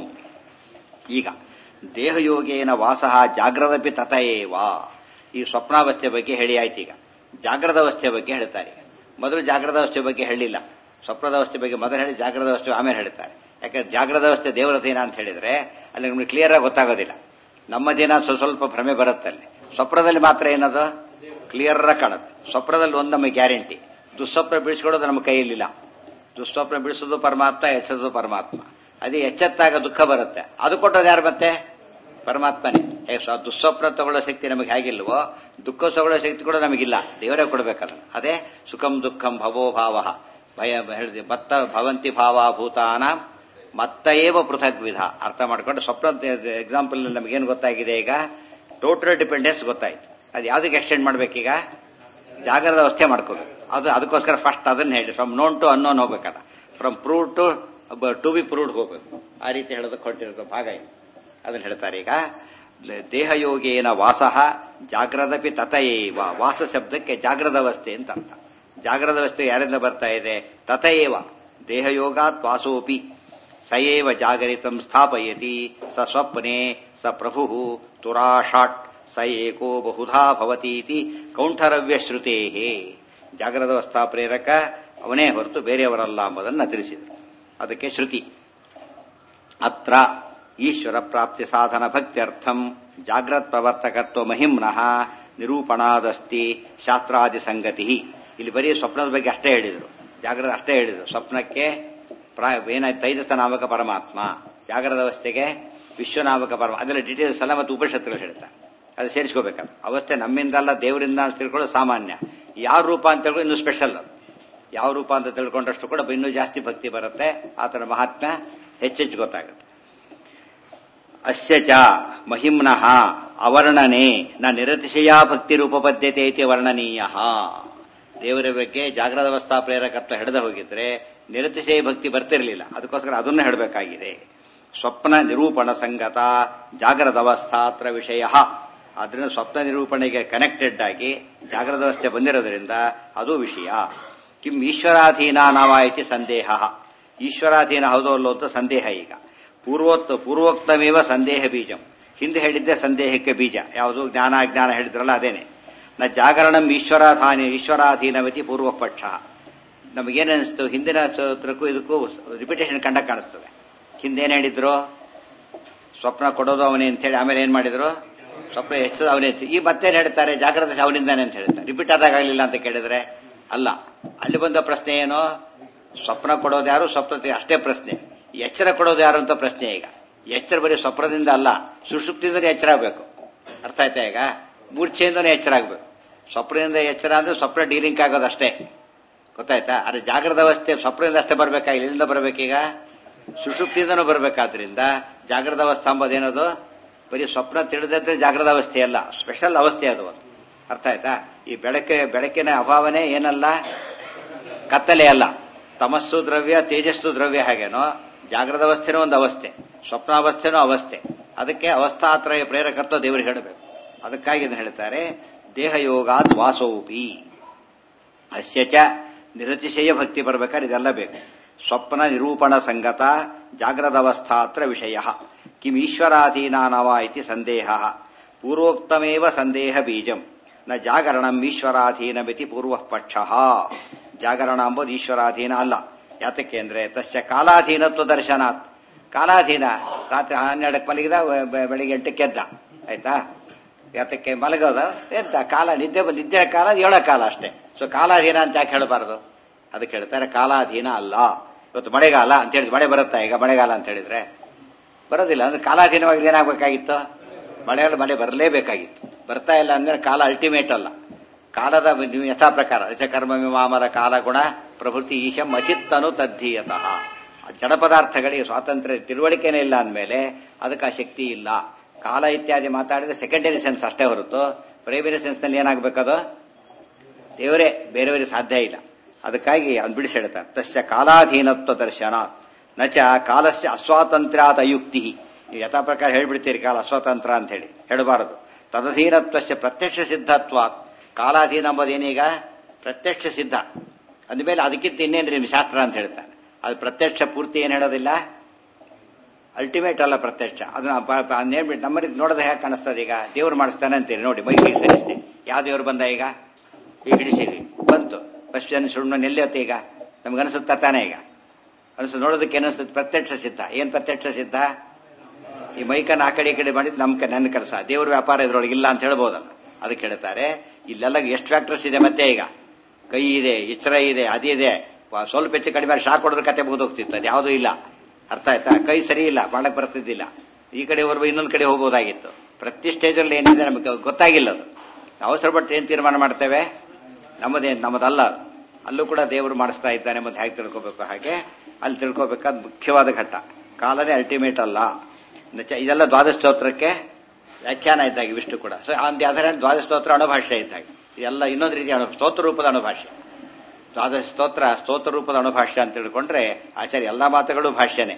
ಈಗ ದೇಹಯೋಗೇನ ವಾಸಃ ಜಾಗ್ರದಪಿ ತಥಯೇವ ಈ ಸ್ವಪ್ನಾವಸ್ಥೆ ಬಗ್ಗೆ ಹೇಳಿ ಆಯ್ತು ಈಗ ಜಾಗ್ರದ ಅವಸ್ಥೆ ಬಗ್ಗೆ ಹೇಳ್ತಾರೆ ಈಗ ಮೊದಲು ಜಾಗ್ರದ ಅವಸ್ಥೆ ಬಗ್ಗೆ ಹೇಳಿಲ್ಲ ಸ್ವಪ್ನದ ಅವಸ್ಥೆ ಬಗ್ಗೆ ಮೊದಲು ಹೇಳಿ ಜಾಗ್ರದ ಅವಸ್ಥೆ ಆಮೇಲೆ ಹೇಳ್ತಾರೆ ಯಾಕಂದ್ರೆ ಜಾಗ್ರದ ಅವಸ್ಥೆ ದೇವರ ದಿನ ಅಂತ ಹೇಳಿದ್ರೆ ಅಲ್ಲಿ ನಮ್ಗೆ ಕ್ಲಿಯರ್ ಆಗಿ ಗೊತ್ತಾಗೋದಿಲ್ಲ ನಮ್ಮ ದಿನ ಸ್ವಲ್ಪ ಸ್ವಲ್ಪ ಭ್ರಮೆ ಬರುತ್ತೆ ಅಲ್ಲಿ ಸ್ವಪ್ನದಲ್ಲಿ ಮಾತ್ರ ಏನದು ಕ್ಲಿಯರ್ ಆಗಿ ಕಾಣುತ್ತೆ ಸ್ವಪ್ನದಲ್ಲಿ ಒಂದು ನಮಗೆ ಗ್ಯಾರಂಟಿ ದುಸ್ವಪ್ನ ಬಿಡಿಸ್ಕೊಳ್ಳೋದು ನಮ್ಮ ಕೈಯಲ್ಲಿಲ್ಲ ದುಸ್ವಪ್ನ ಬಿಡಿಸೋದು ಪರಮಾತ್ಮ ಎಚ್ಚೋದು ಪರಮಾತ್ಮ ಅದೇ ಎಚ್ಚೆತ್ತಾಗ ದುಃಖ ಬರುತ್ತೆ ಅದು ಕೊಟ್ಟೋದು ಯಾರು ಮತ್ತೆ ಪರಮಾತ್ಮನೇ ಹೇಗೆ ಸ್ವ- ದುಸ್ವಪ್ನ ತಗೊಳ್ಳೋ ಶಕ್ತಿ ನಮಗೆ ಹೇಗಿಲ್ವೋ ದುಃಖ ತಗೊಳ್ಳೋ ಶಕ್ತಿ ಕೂಡ ನಮಗಿಲ್ಲ ದೇವರೇ ಕೊಡಬೇಕಲ್ಲ ಅದೇ ಸುಖಂ ದುಃಖಂ ಭವೋ ಭಾವ ಭಯ ಹೇಳಿದೆ ಮತ್ತ ಭವಂತಿ ಭಾವ ಭೂತಾನ ಮತ್ತ ಏವ ಪೃಥಕ್ ವಿಧ ಅರ್ಥ ಮಾಡ್ಕೊಂಡು ಸ್ವಪ್ನ ಎಕ್ಸಾಂಪಲ್ ನಮಗೇನು ಗೊತ್ತಾಗಿದೆ ಈಗ ಟೋಟಲ್ ಡಿಪೆಂಡೆನ್ಸ್ ಗೊತ್ತಾಯ್ತು ಅದು ಯಾವ್ದಕ್ಕೆ ಎಕ್ಸ್ಟೆಂಡ್ ಮಾಡ್ಬೇಕೀಗ ಜಾಗರದ ಅವಸ್ಥೆ ಮಾಡ್ಕೋಬೇಕು ಅದು ಅದಕ್ಕೋಸ್ಕರ ಫಸ್ಟ್ ಅದನ್ನ ಹೇಳಿ ಫ್ರಮ್ ನೋನ್ ಟು ಅನ್ನೋನ್ ಹೋಗ್ಬೇಕಲ್ಲ from proved to to be proved ಹೋಗ್ಬೇಕು ಆ ರೀತಿ ಹೇಳೋದಕ್ಕೆ ಹೊರಟಿರೋ ಭಾಗ ಇದು ಅದನ್ನ ಹೇಳ್ತಾರೆ ಈಗ ದೇಹಯೋಗೇನ ವಾಸಃ ಜಾಗ್ರದಪಿ ತತಯೇವ ವಾಸ ಶಬ್ದಕ್ಕೆ ಜಾಗ್ರದ ಅವಸ್ಥೆ ಅಂತ ಅರ್ಥ ಜಾಗ್ರದ ಅವಸ್ಥೆ ಯಾರಿಂದ ಬರ್ತಾ ಇದೆ ತತಯೇವ ದೇಹಯೋಗಾತ್ ವಾಸೋಪಿ ಸಯೇವ ಜಾಗರಿತಂ ಸ್ಥಾಪಯತಿ ಸ ಸ್ವಪ್ನೆ ಸ ಪ್ರಭು ತುರಾಷಾಟ್ ಸ ಏಕೋ ಬಹುಧಾ ಭವತೀತಿ ಕೌಂಠರವ್ಯ ಶ್ರುತೇ ಜಾಗ್ರದವಸ್ಥಾ ಪ್ರೇರಕ ಅವನೇ ಹೊರತು ಬೇರೆಯವರಲ್ಲ ಎಂಬುದನ್ನು ತಿಳಿಸಿದರು ಅದಕ್ಕೆ ಶ್ರುತಿ ಅತ್ರ ಈಶ್ವರ ಪ್ರಾಪ್ತಿ ಸಾಧನ ಭಕ್ತ್ಯರ್ಥಂ ಜಾಗ್ರತ್ ಪ್ರವರ್ತಕತ್ವ ಮಹಿಮ್ನಃ ನಿರೂಪಣಾದಸ್ತಿ ಶಾಸ್ತ್ರಾದಿ ಸಂಗತಿ ಇಲ್ಲಿ ಬರೀ ಸ್ವಪ್ನದ ಬಗ್ಗೆ ಅಷ್ಟೇ ಹೇಳಿದರು ಜಾಗ್ರದ ಅಷ್ಟೇ ಹೇಳಿದರು ಸ್ವಪ್ನಕ್ಕೆ ಪ್ರಾ- ಏನಾಯ್ತು ತೈಜಸ್ಥ ನಾಮಕ ಪರಮಾತ್ಮ ಜಾಗ್ರದ ಅವಸ್ಥೆಗೆ ವಿಶ್ವನಾಮಕ ಪರಮ ಅದೆಲ್ಲ ಡೀಟೇಲ್ಸ್ ಎಲ್ಲ ಮತ್ತು ಉಪನಿಷತ್ತುಗಳು ಹೇಳ್ತಾರೆ ಅದು ಸೇರಿಸ್ಕೋಬೇಕಲ್ಲ ಅವಸ್ಥೆ ನಮ್ಮಿಂದಲ್ಲ ದೇವರಿಂದ ಅಂತ ತಿಳ್ಕೊಳ್ಳೋದು ಸಾಮಾನ್ಯ ಯಾವ ರೂಪ ಅಂತ ತಿಳ್ಕೊಂಡು ಇನ್ನೂ ಸ್ಪೆಷಲ್ ಅದು ಯಾವ ರೂಪ ಅಂತ ತಿಳ್ಕೊಂಡಷ್ಟು ಕೂಡ ಇನ್ನೂ ಜಾಸ್ತಿ ಭಕ್ತಿ ಬರುತ್ತೆ ಆತನ ಮಹಾತ್ಮ ಹೆಚ್ಚೆಚ್ಚು ಗೊತ್ತಾಗುತ್ತೆ ಅಸ್ಯ ಚ ಮಹಿಮ್ನಃ ಅವರ್ಣನೆ ನ ನಿರತಿಶಯ ಭಕ್ತಿ ರೂಪಬದ್ಧತೆ ಐತಿ ವರ್ಣನೀಯ ದೇವರ ಬಗ್ಗೆ ಜಾಗ್ರದ ಅವಸ್ಥಾ ಪ್ರೇರಕತ್ವ ಹಿಡಿದ ಹೋಗಿದ್ರೆ ನಿರತಿಶಯ ಭಕ್ತಿ ಬರ್ತಿರಲಿಲ್ಲ ಅದಕ್ಕೋಸ್ಕರ ಅದನ್ನು ಹೇಳಬೇಕಾಗಿದೆ ಸ್ವಪ್ನ ನಿರೂಪಣ ಸಂಗತ ಜಾಗ್ರದ ಅವಸ್ಥಾತ್ರ ವಿಷಯ ಆದ್ರಿಂದ ಸ್ವಪ್ನ ನಿರೂಪಣೆಗೆ ಕನೆಕ್ಟೆಡ್ ಆಗಿ ಜಾಗ್ರದ ಅವಸ್ಥೆ ಬಂದಿರೋದ್ರಿಂದ ಅದು ವಿಷಯ ಕಿಂ ಈಶ್ವರಾಧೀನ ನಾವಾಯಿತಿ ಸಂದೇಹ ಈಶ್ವರಾಧೀನ ಹೌದೋ ಅಲ್ಲೋ ಅಂತ ಸಂದೇಹ ಈಗ ಪೂರ್ವೋಕ್ತ ಪೂರ್ವೋಕ್ತಮೇವ ಸಂದೇಹ ಬೀಜಂ ಹಿಂದೆ ಹೇಳಿದ್ದೆ ಸಂದೇಹಕ್ಕೆ ಬೀಜ ಯಾವುದು ಜ್ಞಾನ ಅಜ್ಞಾನ ಹೇಳಿದ್ರಲ್ಲ ಅದೇನೆ ನ ಜಾಗರಣಂ ಈಶ್ವರಾಧಾನಿ ಈಶ್ವರಾಧೀನವತಿ ಪೂರ್ವ ಪಕ್ಷ ನಮಗೇನಿಸ್ತು ಹಿಂದಿನ ಸೂತ್ರಕ್ಕೂ ಇದಕ್ಕೂ ರಿಪಿಟೇಷನ್ ಕಂಡ ಕಾಣಿಸ್ತದೆ ಹಿಂದೇನ್ ಹೇಳಿದ್ರು ಸ್ವಪ್ನ ಕೊಡೋದು ಅವನೇ ಅಂತ ಹೇಳಿ ಆಮೇಲೆ ಏನ್ ಮಾಡಿದ್ರು ಸ್ವಪ್ನ ಹೆಚ್ಚೋದು ಅವನೇ ಅಂತ. ಈ ಮತ್ತೇನ್ ಹೇಳ್ತಾರೆ ಜಾಗ್ರತೆ ಅವನಿಂದಾನೆ ಅಂತ ಹೇಳ್ತಾರೆ ರಿಪೀಟ್ ಆದಾಗ ಆಗ್ಲಿಲ್ಲ ಅಂತ ಕೇಳಿದ್ರೆ ಅಲ್ಲ ಅಲ್ಲಿ ಬಂದ ಪ್ರಶ್ನೆ ಏನು ಸ್ವಪ್ನ ಕೊಡೋದು ಯಾರು ಸ್ವಪ್ನತೆ ಅಷ್ಟೇ ಪ್ರಶ್ನೆ ಎಚ್ಚರ ಕೊಡೋದು ಯಾರು ಅಂತ ಪ್ರಶ್ನೆ ಈಗ ಎಚ್ಚರ ಬರೀ ಸ್ವಪ್ನದಿಂದ ಅಲ್ಲ ಸುಷುಪ್ತಿಯಿಂದಲೇ ಎಚ್ಚರ ಆಗ್ಬೇಕು ಅರ್ಥ ಆಯ್ತಾ ಈಗ ಮೂರ್ಛೆಯಿಂದನೇ ಎಚ್ಚರ ಆಗ್ಬೇಕು ಸ್ವಪ್ನದಿಂದ ಎಚ್ಚರ ಅಂದ್ರೆ ಸ್ವಪ್ನ ಡೀಲಿಂಗ್ ಆಗೋದು ಅಷ್ಟೇ ಗೊತ್ತಾಯ್ತಾ ಅದೇ ಜಾಗ್ರದ ಅವಸ್ಥೆ ಸ್ವಪ್ನದಿಂದ ಅಷ್ಟೇ ಬರ್ಬೇಕಾ ಇಲ್ಲಿಂದ ಬರ್ಬೇಕೀಗ ಸುಷುಪ್ತಿಯಿಂದನೂ ಬರ್ಬೇಕಾದ್ರಿಂದ ಜಾಗ್ರದ ಅವಸ್ಥೆ ಅಂಬೋದೇನದು ಬರೀ ಸ್ವಪ್ನ ತಿಳಿದ್ರೆ ಜಾಗ್ರದ ಅವಸ್ಥೆ ಅಲ್ಲ ಸ್ಪೆಷಲ್ ಅವಸ್ಥೆ ಅದು ಒಂದು ಅರ್ಥ ಆಯ್ತಾ ಈ ಬೆಳಕೆ ಬೆಳಕಿನ ಅಭಾವನೆ ಏನಲ್ಲ ಕತ್ತಲೆ ಅಲ್ಲ ತಮಸ್ಸು ದ್ರವ್ಯ ತೇಜಸ್ಸು ದ್ರವ್ಯ ಹಾಗೇನೋ ಜಾಗ್ರದ ಅವಸ್ಥೆನೂ ಒಂದು ಅವಸ್ಥೆ ಸ್ವಪ್ನಾವಸ್ಥೆನೂ ಅವಸ್ಥೆ ಅದಕ್ಕೆ ಅವಸ್ಥಾತ್ರಯ ಪ್ರೇರಕತ್ವ ದೇವರಿಗೆ ಹೇಳಬೇಕು ಅದಕ್ಕಾಗಿ ಇದನ್ನು ಹೇಳ್ತಾರೆ ದೇಹಯೋಗಾತ್ ವಾಸೋಪಿ ಅಸ್ಯ ಚ ನಿರತಿಶಯ ಭಕ್ತಿ ಬರ್ಬೇಕಾದ್ರೆ ಇದೆಲ್ಲ ಬೇಕು ಸ್ವಪ್ನ ನಿರೂಪಣ ಸಂಗತ ಜಾಗ್ರದವಸ್ಥಾತ್ರ ವಿಷಯ ಕಿಂ ಈಶ್ವರಾಧೀನಾನವ ಇತಿ ಸಂದೇಹ ಪೂರ್ವೋಕ್ತಮೇವ ಸಂದೇಹ ಬೀಜಂ ನ ಜಾಗರಣಂ ಈಶ್ವರಾಧೀನಮಿತಿ ಪೂರ್ವ ಪಕ್ಷ ಜಾಗರಣ ಎಂಬುದು ಈಶ್ವರಾಧೀನ ಅಲ್ಲ ಯಾತಕ್ಕೆ ಅಂದ್ರೆ ತಸ್ಯ ಕಾಲಾಧೀನತ್ವ ದರ್ಶನಾತ್ ಕಾಲಾಧೀನ ರಾತ್ರಿ ಹನ್ನೆರಡಕ್ಕೆ ಮಲಗಿದ ಬೆ- ಬೆ- ಬೆಳಿಗ್ಗೆ ಎಂಟಕ್ಕೆ ಎದ್ದ ಆಯ್ತಾ ಯಾತಕ್ಕೆ ಮಲಗೋದ ಎದ್ದ ಕಾಲ ನಿದ್ದೆ ಬಂದ್- ನಿದ್ದೆ ಕಾಲ ಏಳೋ ಕಾಲ ಅಷ್ಟೇ ಸೊ ಕಾಲಾಧೀನ ಅಂತ ಯಾಕೆ ಹೇಳಬಾರದು ಅದಕ್ಕೆ ಹೇಳ್ತಾರೆ ಕಾಲಾಧೀನ ಅಲ್ಲ ಇವತ್ತು ಮಳೆಗಾಲ ಅಂತ ಹೇಳಿದ್ರೆ ಮಳೆ ಬರುತ್ತಾ ಈಗ ಮಳೆಗಾಲ ಅಂತ ಹೇಳಿದ್ರೆ ಬರೋದಿಲ್ಲ ಅಂದ್ರೆ ಕಾಲಾಧೀನವಾಗಿ ಏನಾಗಬೇಕಾಗಿತ್ತು ಮಳೆಗಾಲ ಮಳೆ ಬರಲೇಬೇಕಾಗಿತ್ತು ಬರ್ತಾ ಇಲ್ಲ ಅಂದ್ರೆ ಕಾಲ ಅಲ್ಟಿಮೇಟ್ ಅಲ್ಲ ಕಾಲದ ಯಥಾ ಪ್ರಕಾರ ರಚಕರ್ಮ ವಿಮಾಮರ ಕಾಲಗುಣ ಪ್ರಭೃತಿ ಈಶಂ ಅಚಿತ್ತನು ತದ್ಧೀಯತಃ ಆ ಜಡ ಪದಾರ್ಥಗಳಿಗೆ ಸ್ವಾತಂತ್ರ್ಯ ತಿಳುವಳಿಕೆನೇ ಇಲ್ಲ ಅಂದಮೇಲೆ ಅದಕ್ಕೆ ಆ ಶಕ್ತಿ ಇಲ್ಲ ಕಾಲ ಇತ್ಯಾದಿ ಮಾತಾಡಿದ್ರೆ ಸೆಕೆಂಡರಿ ಸೆನ್ಸ್ ಅಷ್ಟೇ ಹೊರತು ಪ್ರೈಮರಿ ಸೆನ್ಸ್ನಲ್ಲಿ ಏನಾಗಬೇಕದು ದೇವರೇ ಬೇರೆಯವರಿಗೆ ಸಾಧ್ಯ ಇಲ್ಲ ಅದಕ್ಕಾಗಿ ಅದು ಬಿಡಿಸಿ ಹೇಳ್ತಾರೆ ತಸ್ಯ ಕಾಲಾಧೀನತ್ವ ದರ್ಶನ ನಚ ಕಾಲಸ್ಯ ಅಸ್ವಾತಂತ್ರ್ಯಾದ ಅಯುಕ್ತಿ ನೀವು ಯಥಾ ಪ್ರಕಾರ ಹೇಳ್ಬಿಡ್ತೀರಿ ಕಾಲ ಅಸ್ವಾತಂತ್ರ ಅಂತ ಹೇಳಿ ಹೇಳಬಾರದು ತದಧೀನತ್ವಸ್ಯ ಪ್ರತ್ಯಕ್ಷ ಸಿದ್ಧತ್ವ ಕಾಲಾಧೀನ ಎಂಬುದೇನೀಗ ಪ್ರತ್ಯಕ್ಷ ಸಿದ್ಧ ಅಂದಮೇಲೆ ಅದಕ್ಕಿಂತ ಇನ್ನೇನ್ರಿ ನಿಮ್ಮ ಶಾಸ್ತ್ರ ಅಂತ ಹೇಳ್ತಾನೆ ಅದು ಪ್ರತ್ಯಕ್ಷ ಪೂರ್ತಿ ಏನು ಹೇಳೋದಿಲ್ಲ ಅಲ್ಟಿಮೇಟ್ ಅಲ್ಲ ಪ್ರತ್ಯಕ್ಷ ಅದನ್ನ ನೇಮ್ಬಿಟ್ಟು ನಮ್ಮಲ್ಲಿ ನೋಡೋದು ಹೇಗೆ ಕಾಣಿಸ್ತದೆ ಈಗ ದೇವ್ರು ಮಾಡಿಸ್ತಾನೆ ಅಂತೀರಿ ನೋಡಿ ಮೈಗೆ ಸರಿಸ್ತೀನಿ ಯಾವ ದೇವ್ರು ಬಂದ ಈಗ ಈಗ ಹಿಡಿಸಿರಿ ಬಂತು ಫಸ್ಟ್ ಜನ ಸುಳ್ಳು ನೆಲ್ಲಿಯತ್ತೆ ಈಗ ನಮ್ಗೆ ಅನಿಸುತ್ತಾ ತಾನೇ ಈಗ ಅನಿಸ್ ನೋಡೋದಕ್ಕೆ ಏನಿಸುತ್ತೆ ಪ್ರತ್ಯಕ್ಷ ಸಿದ್ಧ ಏನ್ ಪ್ರತ್ಯಕ್ಷ ಸಿದ್ಧ ಈ ಮೈಕನ್ನ ಆ ಕಡೆ ಈ ಕಡೆ ಮಾಡಿದ್ ನಮ್ ಕ- ನನ್ನ ಕೆಲಸ ದೇವ್ರ ವ್ಯಾಪಾರ ಇದ್ರೊಳಗೆ ಇಲ್ಲ ಅಂತ ಹೇಳ್ಬೋದಲ್ಲ ಅದಕ್ಕೆ ಹೇಳ್ತಾರೆ ಇಲ್ಲೆಲ್ಲ ಎಷ್ಟು ಫ್ಯಾಕ್ಟರ್ಸ್ ಇದೆ ಮತ್ತೆ ಈಗ ಕೈ ಇದೆ ಎಚ್ಚರ ಇದೆ ಅದಿದೆ ವ- ಸ್ವಲ್ಪ ಹೆಚ್ಚು ಕಡಿಮೆ ಶಾಕ್ ಹೊಡೆದ್ರೆ ಕತೆ ಮುಗಿದೋಗ್ತಿತ್ತು ಅದು ಯಾವುದೂ ಇಲ್ಲ ಅರ್ಥ ಆಯ್ತಾ ಕೈ ಸರಿ ಇಲ್ಲ ಮಾಡಕ್ ಬರ್ತಿದ್ದಿಲ್ಲ ಈ ಕಡೆ ಹೊರಬ ಇನ್ನೊಂದು ಕಡೆ ಹೋಗ್ಬೋದಾಗಿತ್ತು ಪ್ರತಿ ಸ್ಟೇಜಲ್ಲಿ ಏನಿದೆ ನಮಗೆ ಗೊತ್ತಾಗಿಲ್ಲ ಅದು ಅವಸರ ಪಟ್ಟು ಏನ್ ತೀರ್ಮಾನ ಮಾಡ್ತೇವೆ ನಮ್ಮದೇ ನಮ್ಮದಲ್ಲ ಅದು. ಅಲ್ಲೂ ಕೂಡ ದೇವರು ಮಾಡಿಸ್ತಾ ಇದ್ದಾನೆ ಮತ್ತೆ ಹೇಗೆ ತಿಳ್ಕೋಬೇಕು ಹಾಗೆ ಅಲ್ಲಿ ತಿಳ್ಕೋಬೇಕಾದ ಮುಖ್ಯವಾದ ಘಟ್ಟ ಕಾಲನೇ ಅಲ್ಟಿಮೇಟ್ ಅಲ್ಲ ನಚ- ಇದೆಲ್ಲ ದ್ವಾದಶ ಸ್ತೋತ್ರಕ್ಕೆ ವ್ಯಾಖ್ಯಾನ ಇದ್ದಾಗೆ ವಿಷ್ಣು ಕೂಡ ಸೊ ಆನ್ ದಿ ಅದರ್ ದ್ವಾದಶ ಸ್ತೋತ್ರ ಅಣುಭಾಷ್ಯ ಇದ್ದಾಗೆ ಇದೆಲ್ಲ ಇನ್ನೊಂದು ರೀತಿಯ ಅಣು ಸ್ತೋತ್ರ ರೂಪದ ಅಣುಭಾಷ್ಯ ದ್ವಾದಶ ಸ್ತೋತ್ರ ಸ್ತೋತ್ರ ರೂಪದ ಅಣುಭಾಷ್ಯ ಅಂತ ತಿಳ್ಕೊಂಡ್ರೆ ಆಚಾರ್ಯ ಎಲ್ಲಾ ಮಾತುಗಳು ಭಾಷ್ಯನೇ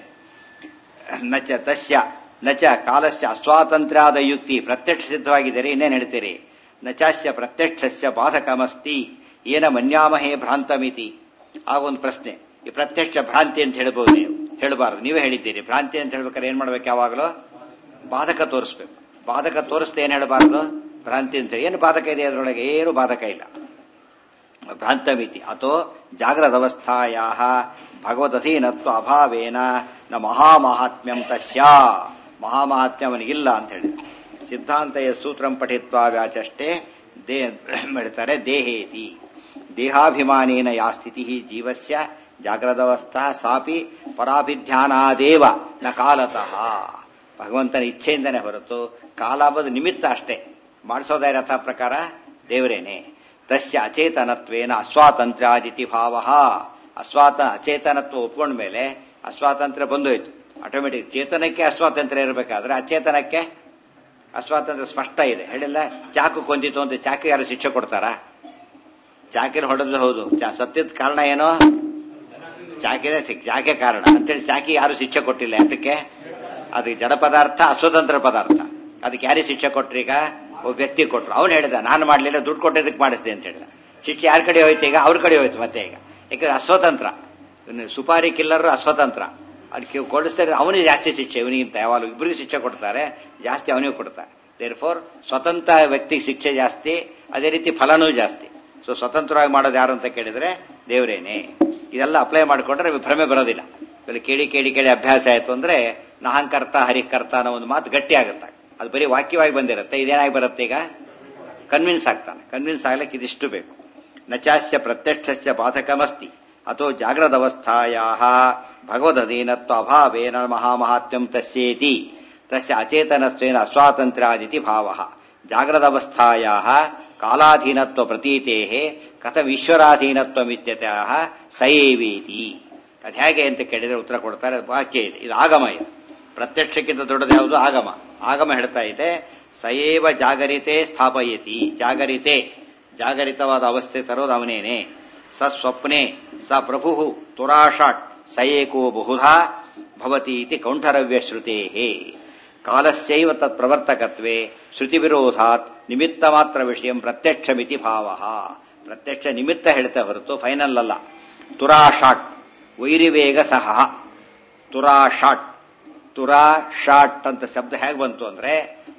ನಚ ತಸ್ಯ ನಚ ಕಾಲಸ್ಯ ಅಸ್ವಾತಂತ್ರ್ಯಾದ ಯುಕ್ತಿ ಪ್ರತ್ಯಕ್ಷ ಸಿದ್ಧವಾಗಿದ್ದರೆ ಇನ್ನೇನು ಹೇಳ್ತೀರಿ ನಚಾಸ್ಯ ಪ್ರತ್ಯಕ್ಷಸ್ಯ ಬಾಧಕಮಸ್ತಿ ಏನ ಮನ್ಯಾಮಹೇ ಭ್ರಾಂತಮಿತಿ ಆಗ ಒಂದು ಪ್ರಶ್ನೆ ಈ ಪ್ರತ್ಯಕ್ಷ ಭ್ರಾಂತಿ ಅಂತ ಹೇಳ್ಬೋದು ನೀವು ಹೇಳಬಾರದು ನೀವೇ ಹೇಳಿದ್ದೀರಿ ಭ್ರಾಂತಿ ಅಂತ ಹೇಳ್ಬೇಕಾದ್ರೆ ಏನ್ ಮಾಡ್ಬೇಕು ಯಾವಾಗಲೂ ಬಾಧಕ ತೋರಿಸ್ಬೇಕು ಬಾಧಕ ತೋರಿಸ್ತಾ ಏನ್ ಹೇಳಬಾರದು ಭ್ರಾಂತಿ ಅಂತ ಏನು ಬಾಧಕ ಇದೆ ಅದರೊಳಗೆ ಏನು ಬಾಧಕ ಇಲ್ಲ ಭ್ರಾಂತಮಿತಿ ಅಥೋ ಜಾಗ್ರದವಸ್ಥಾಯ ಭಗವದಧೀನತ್ವ ಅಭಾವೇನ ನ ಮಹಾಮಹಾತ್ಮ್ಯಂ ತಸ್ಯ ಮಹಾಮಹಾತ್ಮ್ಯ ಅವನಿಗಿಲ್ಲ ಅಂತ ಹೇಳಿದ್ರು ಸಿದ್ಧಾಂತಯ ಸೂತ್ರಂ ಪಠಿತ್ವ ವ್ಯಾಚಷ್ಟೇ ದೇ ಹೇಳ್ತಾರೆ ದೇಹೇತಿ ದೇಹಾಭಿಮಾನೇನ ಯಾ ಸ್ಥಿತಿ ಜೀವಸ್ಯ ಜಾಗ್ರದವಸ್ಥಾ ಸಾಪಿ ಪರಾಭಿಧ್ಯಾನಾದೇವ ನ ಕಾಲತಃ ಭಗವಂತನ ಇಚ್ಛೆಯಿಂದನೇ ಹೊರತು ಕಾಲ ಅಂಬುದು ನಿಮಿತ್ತ ಅಷ್ಟೇ ಮಾಡಿಸೋದ ರಥ ಪ್ರಕಾರ ದೇವರೇನೆ ತಸ್ಯ ಅಚೇತನತ್ವೇನ ಅಸ್ವಾತಂತ್ರ್ಯಾದಿತಿ ಭಾವ ಅಸ್ವಾತ ಅಚೇತನತ್ವ ಒಪ್ಕೊಂಡ ಮೇಲೆ ಅಸ್ವಾತಂತ್ರ್ಯ ಬಂದೋಯ್ತು ಆಟೋಮೆಟಿಕ್ ಚೇತನಕ್ಕೆ ಅಸ್ವಾತಂತ್ರ್ಯ ಇರಬೇಕಾದ್ರೆ ಅಚೇತನಕ್ಕೆ ಅಸ್ವಾತಂತ್ರ್ಯ ಸ್ಪಷ್ಟ ಇದೆ ಹೇಳಿಲ್ಲ ಚಾಕು ಕೊಂದಿತು ಅಂತ ಚಾಕು ಯಾರು ಶಿಕ್ಷೆ ಕೊಡ್ತಾರಾ ಚಾಕಿನ ಹೊಡೆದ್ರೆ ಹೌದು ಚಾ ಸತ್ಯದ ಕಾರಣ ಏನೋ ಚಾಕಿನೇ ಸಿಕ್ ಚಾಕೆ ಕಾರಣ ಅಂತೇಳಿ ಚಾಕಿ ಯಾರು ಶಿಕ್ಷೆ ಕೊಟ್ಟಿಲ್ಲ ಅದಕ್ಕೆ ಅದಕ್ಕೆ ಜಡ ಪದಾರ್ಥ ಅಸ್ವತಂತ್ರ ಪದಾರ್ಥ ಅದಕ್ಕೆ ಯಾರಿಗೆ ಶಿಕ್ಷೆ ಕೊಟ್ರು ಈಗ ಒಬ್ಬ ವ್ಯಕ್ತಿ ಕೊಟ್ರು ಅವ್ನು ಹೇಳಿದ ನಾನು ಮಾಡ್ಲಿಲ್ಲ ದುಡ್ಡು ಕೊಟ್ಟಿದ್ದಕ್ಕೆ ಮಾಡಿಸಿದೆ ಅಂತ ಹೇಳಿದ ಶಿಕ್ಷೆ ಯಾರ ಕಡೆ ಹೋಯ್ತು ಈಗ ಅವ್ರ ಕಡೆ ಹೋಯ್ತು ಮತ್ತೆ ಈಗ ಯಾಕಂದ್ರೆ ಅಸ್ವತಂತ್ರ ಇನ್ನು ಸುಪಾರಿ ಕಿಲ್ಲರು ಅಸ್ವತಂತ್ರ ಅದಕ್ಕೆ ಕೊಡಿಸ್ತಾರೆ ಅವನಿಗೆ ಜಾಸ್ತಿ ಶಿಕ್ಷೆ ಇವನಿಗಿಂತ ಯಾವಾಗಲೂ ಇಬ್ಬರಿಗೂ ಶಿಕ್ಷೆ ಕೊಡ್ತಾರೆ ಜಾಸ್ತಿ ಅವನಿಗೆ ಕೊಡ್ತಾರೆ ದೇರ್ ಫೋರ್ ಸ್ವತಂತ್ರ ವ್ಯಕ್ತಿಗೆ ಶಿಕ್ಷೆ ಜಾಸ್ತಿ ಅದೇ ರೀತಿ ಫಲನೂ ಜಾಸ್ತಿ ಸೊ ಸ್ವತಂತ್ರವಾಗಿ ಮಾಡೋದು ಯಾರು ಅಂತ ಕೇಳಿದ್ರೆ ದೇವರೇನೆ ಇದೆಲ್ಲ ಅಪ್ಲೈ ಮಾಡಿಕೊಂಡ್ರೆ ಭ್ರಮೆ ಬರೋದಿಲ್ಲ ಇಲ್ಲಿ ಕೇಳಿ ಕೇಳಿ ಕೇಳಿ ಅಭ್ಯಾಸ ಆಯ್ತು ಅಂದ್ರೆ ನಹಂಕರ್ತ ಹರಿಕರ್ತ ಅನ್ನೋ ಒಂದು ಮಾತು ಗಟ್ಟಿ ಆಗುತ್ತೆ ಅದು ಬರೀ ವಾಕ್ಯವಾಗಿ ಬಂದಿರುತ್ತೆ ಇದೇನಾಗಿ ಬರುತ್ತೆ ಈಗ ಕನ್ವಿನ್ಸ್ ಆಗ್ತಾನೆ ಕನ್ವಿನ್ಸ್ ಆಗ್ಲಿಕ್ಕೆ ಇದಿಷ್ಟು ಬೇಕು ನಚಾಸ್ಯ ಪ್ರತ್ಯಕ್ಷಸ್ಯ ಬಾಧಕಮಸ್ತಿ ಅಥೋ ಜಾಗ್ರದವಸ್ಥಾಯಾ ಭಗವದಧೀನತ್ವ ಅಭಾವೇನ ಮಹಾಮಹಾತ್ಮ್ಯಂ ತಸ್ಯೇತಿ ತಸ್ಯ ಅಚೇತನತ್ವೇನ ಅಸ್ವಾತಂತ್ರ್ಯಾದಿತಿ ಭಾವ ಜಾಗ್ರದವಸ್ಥಾಯಾ ಕಾಲಾಧೀನತ್ವ ಪ್ರತೀತೆ ಕಥಂ ಈಶ್ವರಾಧೀನತ್ವಮಿತ್ಯತಃ ಸಯೇವೇತಿ ಅದು ಹೇಗೆ ಅಂತ ಕೇಳಿದ್ರೆ ಉತ್ತರ ಕೊಡ್ತಾರೆ ವಾಕ್ಯ ಇದೆ ಇದು ಆಗಮ ಇದು ಪ್ರತ್ಯಕ್ಷಕ್ಕಿಂತ ದೊಡ್ಡದು ಯಾವುದು ಆಗಮ ಆಗಮ ಹೇಳ್ತಾ ಇದೆ ಸಯೇವ ಜಾಗರಿತೆ ಸ್ಥಾಪಯತಿ ಜಾಗರಿತೆ ಜಾಗರಿತವಾದ ಅವಸ್ಥೆ ತರೋದು ಅವನೇನೆ ಸ ಸ್ವಪ್ನೆ ಸ ಪ್ರಭು ತುರಾಷಾಟ್ ಸಯೇಕೋ ಬಹುಧಾ ಭವತಿ ಇತಿ ಕೌಂಠರವ್ಯ ಶ್ರುತೇ ಕಾಲಸ್ಯೈವ ತತ್ ಪ್ರವರ್ತಕತ್ವೇ ಶ್ರುತಿ ವಿರೋಧಾತ್ ನಿಮಿತ್ತ ಮಾತ್ರ ವಿಷಯ ಪ್ರತ್ಯಕ್ಷಮಿತಿ ಭಾವ ಪ್ರತ್ಯಕ್ಷ ನಿಮಿತ್ತ ಹೇಳ್ತಾ ಹೊರತು ಫೈನಲ್ ಅಲ್ಲ ತುರಾಷಾಟ್ ವೈರಿವೇಗ ಸಹ ತುರಾಷಾಟ್ ತುರಾ ಶಾಟ್ ಅಂತ ಶಬ್ದ ಹೇಗೆ ಬಂತು ಅಂದ್ರೆ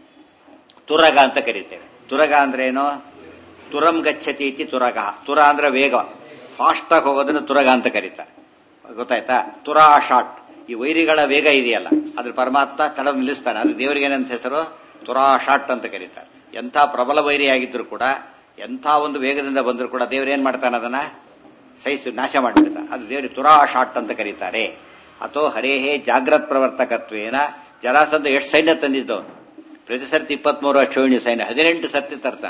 ತುರಗ ಅಂತ ಕರೀತೇವೆ ತುರಗ ಅಂದ್ರೆ ಏನು ತುರಂ ಗಚ್ಚತಿ ಇತಿ ತುರಗ ತುರ ಅಂದ್ರೆ ವೇಗ ಫಾಸ್ಟ್ ಆಗಿ ಹೋಗೋದನ್ನ ತುರಗ ಅಂತ ಕರೀತಾರೆ ಗೊತ್ತಾಯ್ತಾ ತುರಾ ಶಾಟ್ ಈ ವೈರಿಗಳ ವೇಗ ಇದೆಯಲ್ಲ ಅದ್ರ ಪರಮಾತ್ಮ ತಡ ನಿಲ್ಲಿಸ್ತಾನೆ ಅದು ದೇವರಿಗೆ ಏನಂತ ಹೆಸರು ತುರಾ ಶಾಟ್ ಅಂತ ಕರೀತಾರೆ ಎಂಥ ಪ್ರಬಲ ವೈರಿಯಾಗಿದ್ರು ಕೂಡ ಎಂಥ ಒಂದು ವೇಗದಿಂದ ಬಂದ್ರು ಕೂಡ ದೇವ್ರು ಏನ್ ಮಾಡ್ತಾನೆ ಅದನ್ನ ಸಹಿಸಿ ನಾಶ ಮಾಡಿಬಿಡ್ತಾನೆ ಅದು ದೇವರಿಗೆ ತುರಾ ಶಾಟ್ ಅಂತ ಕರೀತಾರೆ ಅಥೋ ಹರೇಹೇ ಜಾಗ್ರತ್ ಪ್ರವರ್ತಕತ್ವೇನ ಜರಾಸಂಧ ಎಷ್ಟು ಸೈನ್ಯ ತಂದಿದ್ದವನು ಪ್ರತಿ ಸರ್ತಿ ಇಪ್ಪತ್ಮೂರು ಅಕ್ಷೋಹಿಣಿ ಸೈನ್ಯ ಹದಿನೆಂಟು ಸರ್ತಿ ತರ್ತಾನೆ